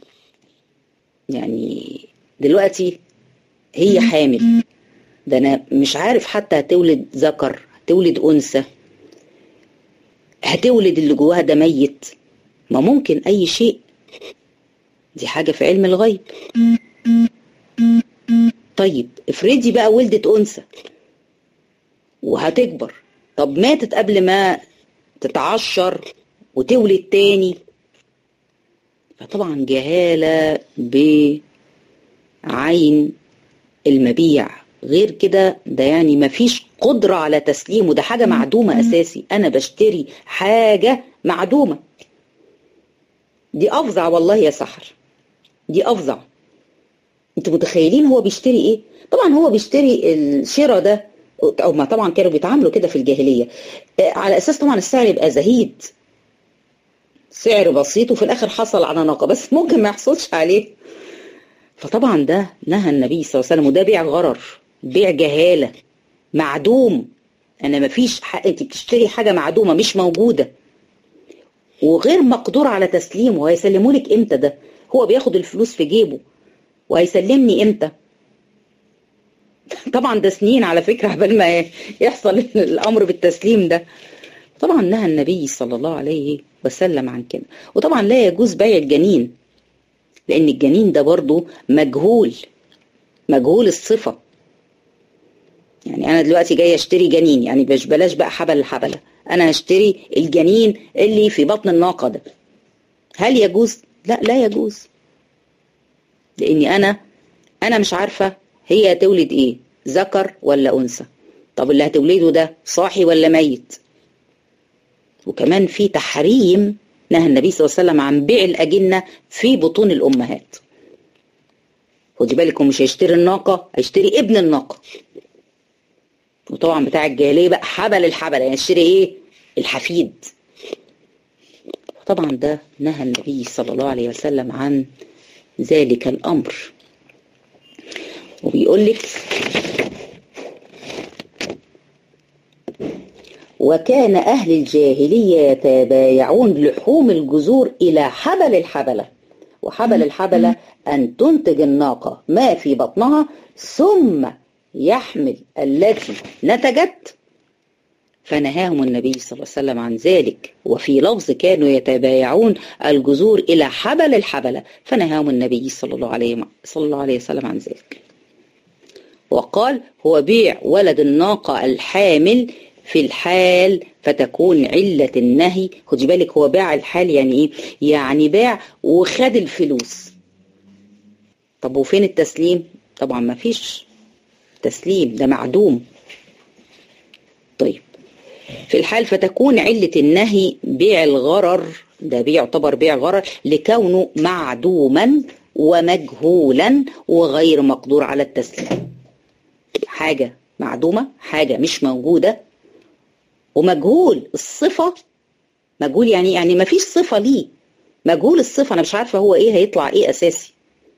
يعني دلوقتي هي حامل ده انا مش عارف حتى هتولد ذكر هتولد انثى هتولد اللي جواها ده ميت ما ممكن اي شيء دي حاجة في علم الغيب طيب افرضي بقى ولدت انثى وهتكبر طب ماتت قبل ما تتعشر وتولد تاني فطبعا جهالة بعين المبيع غير كده ده يعني مفيش قدرة على تسليمه ده حاجة معدومة أساسي أنا بشتري حاجة معدومة دي أفظع والله يا سحر دي أفظع انتوا متخيلين هو بيشتري ايه طبعا هو بيشتري الشراء ده او ما طبعا كانوا بيتعاملوا كده في الجاهلية على اساس طبعا السعر يبقى زهيد سعر بسيط وفي الاخر حصل على ناقة بس ممكن ما يحصلش عليه فطبعا ده نهى النبي صلى الله عليه وسلم وده بيع غرر بيع جهالة معدوم انا ما فيش حق انت بتشتري حاجة معدومة مش موجودة وغير مقدور على تسليمه وهيسلموا لك امتى ده هو بياخد الفلوس في جيبه وهيسلمني امتى طبعا ده سنين على فكرة قبل ما يحصل الامر بالتسليم ده طبعا نهى النبي صلى الله عليه وسلم عن كده وطبعا لا يجوز بيع الجنين لان الجنين ده برضو مجهول مجهول الصفة يعني انا دلوقتي جاي اشتري جنين يعني مش بلاش بقى حبل الحبلة انا هشتري الجنين اللي في بطن الناقة ده هل يجوز لا لا يجوز لاني انا انا مش عارفة هي هتولد ايه ذكر ولا انثى طب اللي هتولده ده صاحي ولا ميت وكمان في تحريم نهى النبي صلى الله عليه وسلم عن بيع الأجنة في بطون الأمهات خدي بالك هو مش هيشتري الناقة هيشتري ابن الناقة وطبعا بتاع الجاهلية بقى حبل الحبل يعني يشتري ايه الحفيد طبعا ده نهى النبي صلى الله عليه وسلم عن ذلك الأمر وبيقول لك وكان أهل الجاهلية يتبايعون لحوم الجزور إلى حبل الحبلة وحبل الحبلة أن تنتج الناقة ما في بطنها ثم يحمل التي نتجت فنهاهم النبي صلى الله عليه وسلم عن ذلك وفي لفظ كانوا يتبايعون الجزور إلى حبل الحبلة فنهاهم النبي صلى الله عليه صلى الله عليه وسلم عن ذلك وقال هو بيع ولد الناقة الحامل في الحال فتكون علة النهي خدي بالك هو باع الحال يعني ايه يعني باع وخد الفلوس طب وفين التسليم طبعا ما فيش تسليم ده معدوم طيب في الحال فتكون علة النهي بيع الغرر ده بيعتبر بيع غرر لكونه معدوما ومجهولا وغير مقدور على التسليم حاجة معدومة حاجة مش موجودة ومجهول الصفة مجهول يعني يعني ما فيش صفة ليه مجهول الصفة أنا مش عارفة هو إيه هيطلع إيه أساسي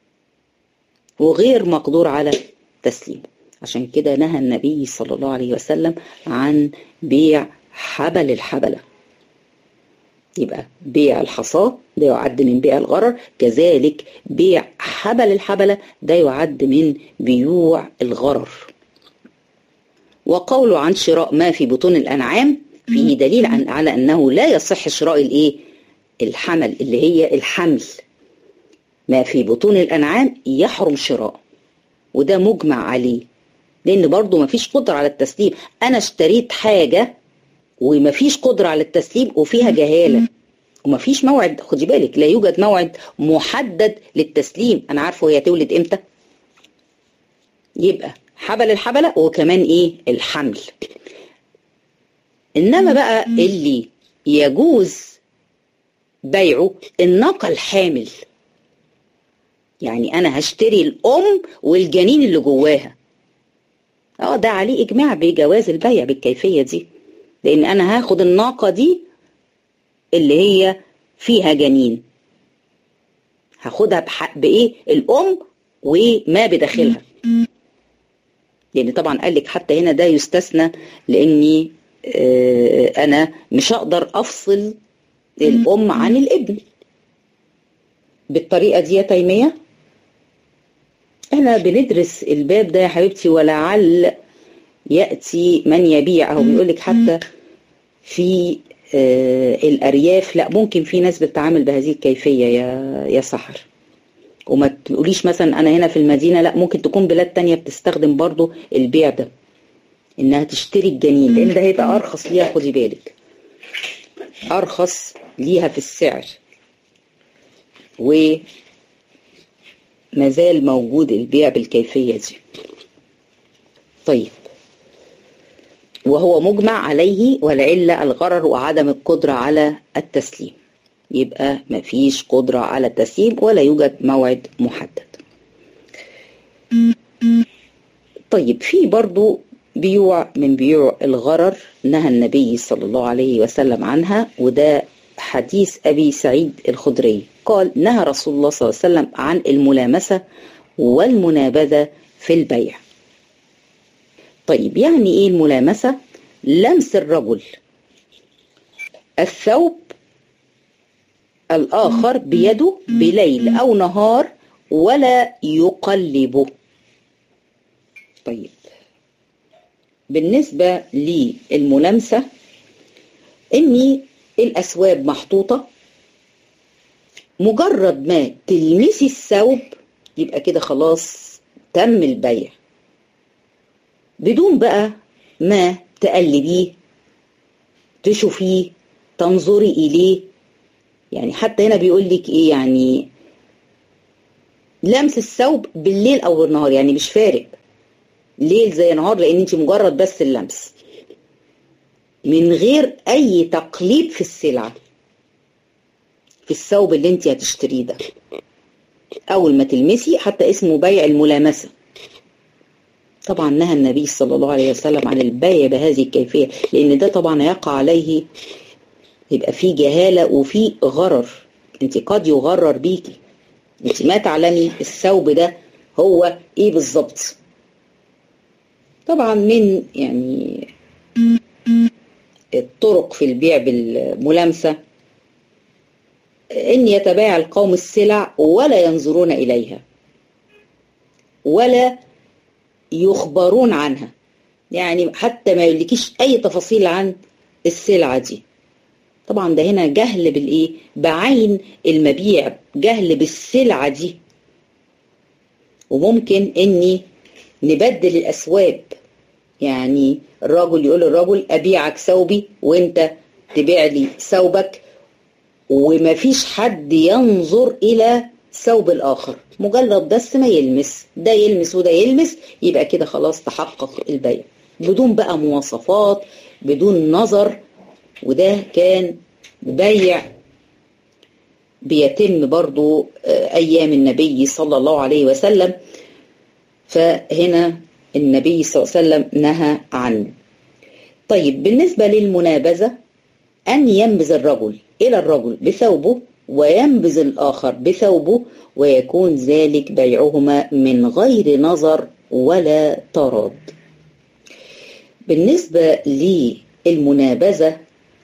وغير مقدور على تسليم عشان كده نهى النبي صلى الله عليه وسلم عن بيع حبل الحبلة يبقى بيع الحصاة ده يعد من بيع الغرر كذلك بيع حبل الحبلة ده يعد من بيوع الغرر وقوله عن شراء ما في بطون الأنعام فيه دليل عن على أنه لا يصح شراء الإيه الحمل اللي هي الحمل ما في بطون الأنعام يحرم شراء وده مجمع عليه لأن برضه مفيش قدرة على التسليم أنا اشتريت حاجة ومفيش قدرة على التسليم وفيها جهالة ومفيش موعد خدي بالك لا يوجد موعد محدد للتسليم أنا عارفه هي تولد إمتى يبقى حبل الحبلة وكمان إيه الحمل إنما بقى اللي يجوز بيعه الناقة الحامل يعني أنا هشتري الأم والجنين اللي جواها اه ده عليه إجماع بجواز البيع بالكيفية دي لأن أنا هاخد الناقة دي اللي هي فيها جنين هاخدها بحق بإيه الأم وما بداخلها لأن طبعا قال لك حتى هنا ده يستثنى لأني آه أنا مش هقدر أفصل الأم عن الابن بالطريقة دي يا تيمية احنا بندرس الباب ده يا حبيبتي ولعل يأتي من يبيع أو بيقول لك حتى في آه الأرياف لا ممكن في ناس بتتعامل بهذه الكيفية يا يا سحر وما تقوليش مثلا أنا هنا في المدينة لا ممكن تكون بلاد تانية بتستخدم برضو البيع ده إنها تشتري الجنين لأن ده هيبقى أرخص ليها خدي بالك أرخص ليها في السعر و مازال موجود البيع بالكيفية دي طيب وهو مجمع عليه والعلة الغرر وعدم القدرة على التسليم يبقى مفيش قدرة على التسليم ولا يوجد موعد محدد طيب في برضو بيوع من بيوع الغرر نهى النبي صلى الله عليه وسلم عنها وده حديث أبي سعيد الخدري قال نهى رسول الله صلى الله عليه وسلم عن الملامسة والمنابذة في البيع طيب يعني ايه الملامسة لمس الرجل الثوب الآخر بيده بليل أو نهار ولا يقلبه طيب بالنسبة للملامسة إني الأسواب محطوطة مجرد ما تلمسي الثوب يبقى كده خلاص تم البيع بدون بقى ما تقلبيه تشوفيه تنظري إليه يعني حتى هنا بيقول لك إيه يعني لمس الثوب بالليل أو بالنهار يعني مش فارق ليل زي نهار لأن أنت مجرد بس اللمس من غير أي تقليب في السلعة في الثوب اللي انت هتشتريه ده أول ما تلمسي حتى اسمه بيع الملامسة طبعا نهى النبي صلى الله عليه وسلم عن البيع بهذه الكيفية لأن ده طبعا يقع عليه يبقى في جهالة وفي غرر انت قد يغرر بيكي انت ما تعلمي الثوب ده هو ايه بالظبط طبعا من يعني الطرق في البيع بالملامسة ان يتبايع القوم السلع ولا ينظرون اليها ولا يخبرون عنها يعني حتى ما يقولكيش اي تفاصيل عن السلعة دي طبعا ده هنا جهل بالايه بعين المبيع جهل بالسلعة دي وممكن اني نبدل الاسواب يعني الراجل يقول للراجل ابيعك ثوبي وانت تبيع لي ثوبك ومفيش حد ينظر الى ثوب الاخر مجرد بس ما يلمس ده يلمس وده يلمس يبقى كده خلاص تحقق البيع بدون بقى مواصفات بدون نظر وده كان بيع بيتم برضو ايام النبي صلى الله عليه وسلم فهنا النبي صلى الله عليه وسلم نهى عنه طيب بالنسبة للمنابذة أن ينبذ الرجل إلى الرجل بثوبه وينبذ الآخر بثوبه ويكون ذلك بيعهما من غير نظر ولا تراد بالنسبة المنابذة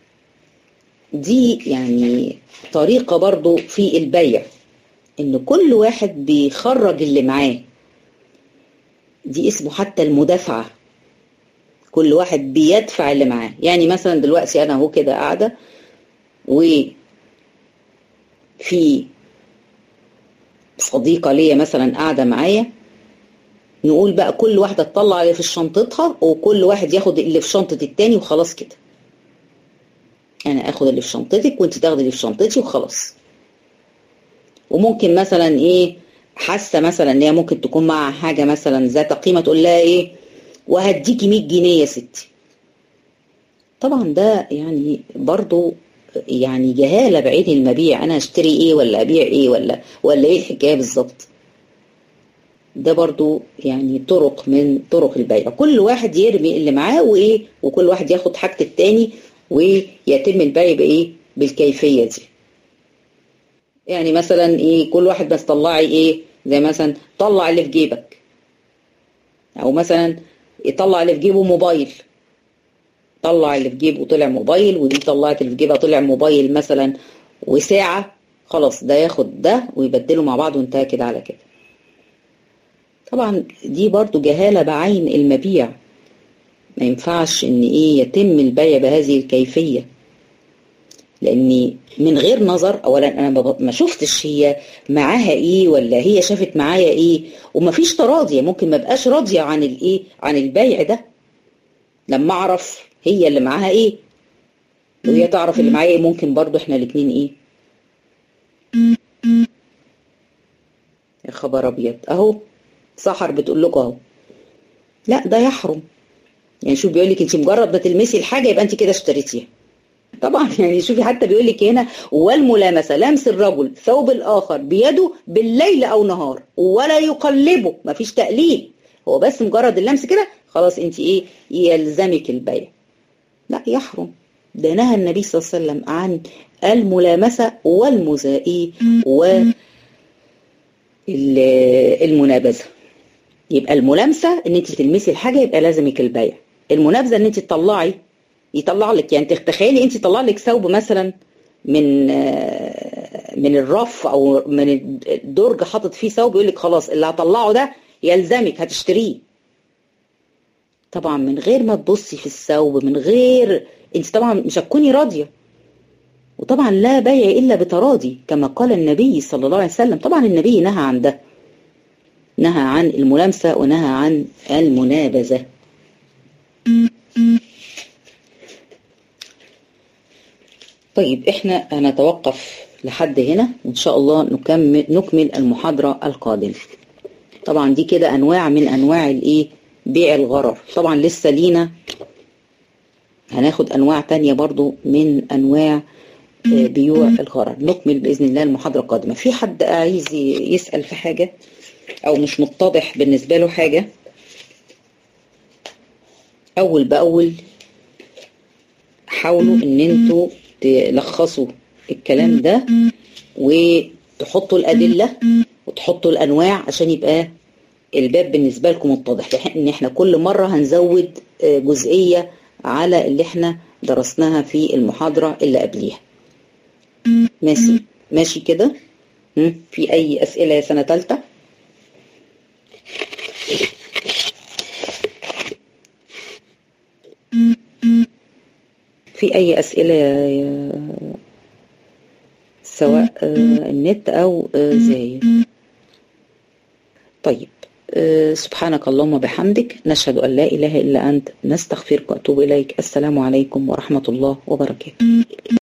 دي يعني طريقة برضو في البيع ان كل واحد بيخرج اللي معاه دي اسمه حتى المدافعة كل واحد بيدفع اللي معاه يعني مثلا دلوقتي انا اهو كده قاعدة وفي صديقة ليا مثلا قاعدة معايا نقول بقى كل واحدة تطلع اللي في شنطتها وكل واحد ياخد اللي في شنطة التاني وخلاص كده انا اخد اللي في شنطتك وانت تاخدي اللي في شنطتي وخلاص وممكن مثلا ايه حاسه مثلا ان هي ممكن تكون معها حاجه مثلا ذات قيمه تقول لها ايه وهديكي 100 جنيه يا ستي طبعا ده يعني برضو يعني جهاله بعين المبيع انا هشتري ايه ولا ابيع ايه ولا ولا ايه الحكايه بالظبط ده برضو يعني طرق من طرق البيع كل واحد يرمي اللي معاه وايه وكل واحد ياخد حاجه التاني ويتم البيع بايه بالكيفيه دي يعني مثلا ايه كل واحد بس طلعي ايه زي مثلا طلع اللي في جيبك او مثلا يطلع اللي في جيبه موبايل طلع اللي في جيبه طلع موبايل ودي طلعت اللي في جيبها طلع موبايل مثلا وساعة خلاص ده ياخد ده ويبدلوا مع بعض وانتهى كده على كده طبعا دي برضو جهالة بعين المبيع ما ينفعش ان ايه يتم البيع بهذه الكيفية لاني من غير نظر اولا انا ما شفتش هي معاها ايه ولا هي شافت معايا ايه وما فيش تراضي ممكن ما بقاش راضية عن الايه عن البيع ده لما اعرف هي اللي معاها ايه وهي تعرف اللي معايا ايه ممكن برضو احنا الاتنين ايه يا خبر ابيض اهو سحر بتقول لكم اهو لا ده يحرم يعني شوف بيقول لك انت مجرد ما تلمسي الحاجه يبقى انت كده اشتريتيها طبعا يعني شوفي حتى بيقول لك هنا والملامسه لمس الرجل ثوب الاخر بيده بالليل او نهار ولا يقلبه مفيش تقليب هو بس مجرد اللمس كده خلاص انت ايه يلزمك البيع لا يحرم ده نهى النبي صلى الله عليه وسلم عن الملامسه والمزائي و المنابذه يبقى الملامسه ان انت تلمسي الحاجه يبقى لازمك البيع المنابذه ان انت تطلعي يطلع لك يعني تخيلي انت طلع لك ثوب مثلا من من الرف او من الدرج حاطط فيه ثوب يقول لك خلاص اللي هطلعه ده يلزمك هتشتريه طبعا من غير ما تبصي في الثوب من غير انت طبعا مش هتكوني راضيه وطبعا لا بيع الا بتراضي كما قال النبي صلى الله عليه وسلم طبعا النبي نهى عن ده نهى عن الملامسه ونهى عن المنابذه طيب احنا هنتوقف لحد هنا وان شاء الله نكمل نكمل المحاضرة القادمة طبعا دي كده انواع من انواع الايه بيع الغرر طبعا لسه لينا هناخد انواع تانية برضو من انواع بيوع الغرر نكمل باذن الله المحاضرة القادمة في حد عايز يسأل في حاجة او مش متضح بالنسبة له حاجة اول باول حاولوا ان انتوا تلخصوا الكلام ده وتحطوا الأدلة وتحطوا الأنواع عشان يبقى الباب بالنسبة لكم متضح ان احنا كل مرة هنزود جزئية على اللي احنا درسناها في المحاضرة اللي قبليها ماشي ماشي كده في اي اسئلة يا سنة تالتة في اي اسئله يا سواء النت او زايد طيب سبحانك اللهم بحمدك نشهد ان لا اله الا انت نستغفرك واتوب اليك السلام عليكم ورحمه الله وبركاته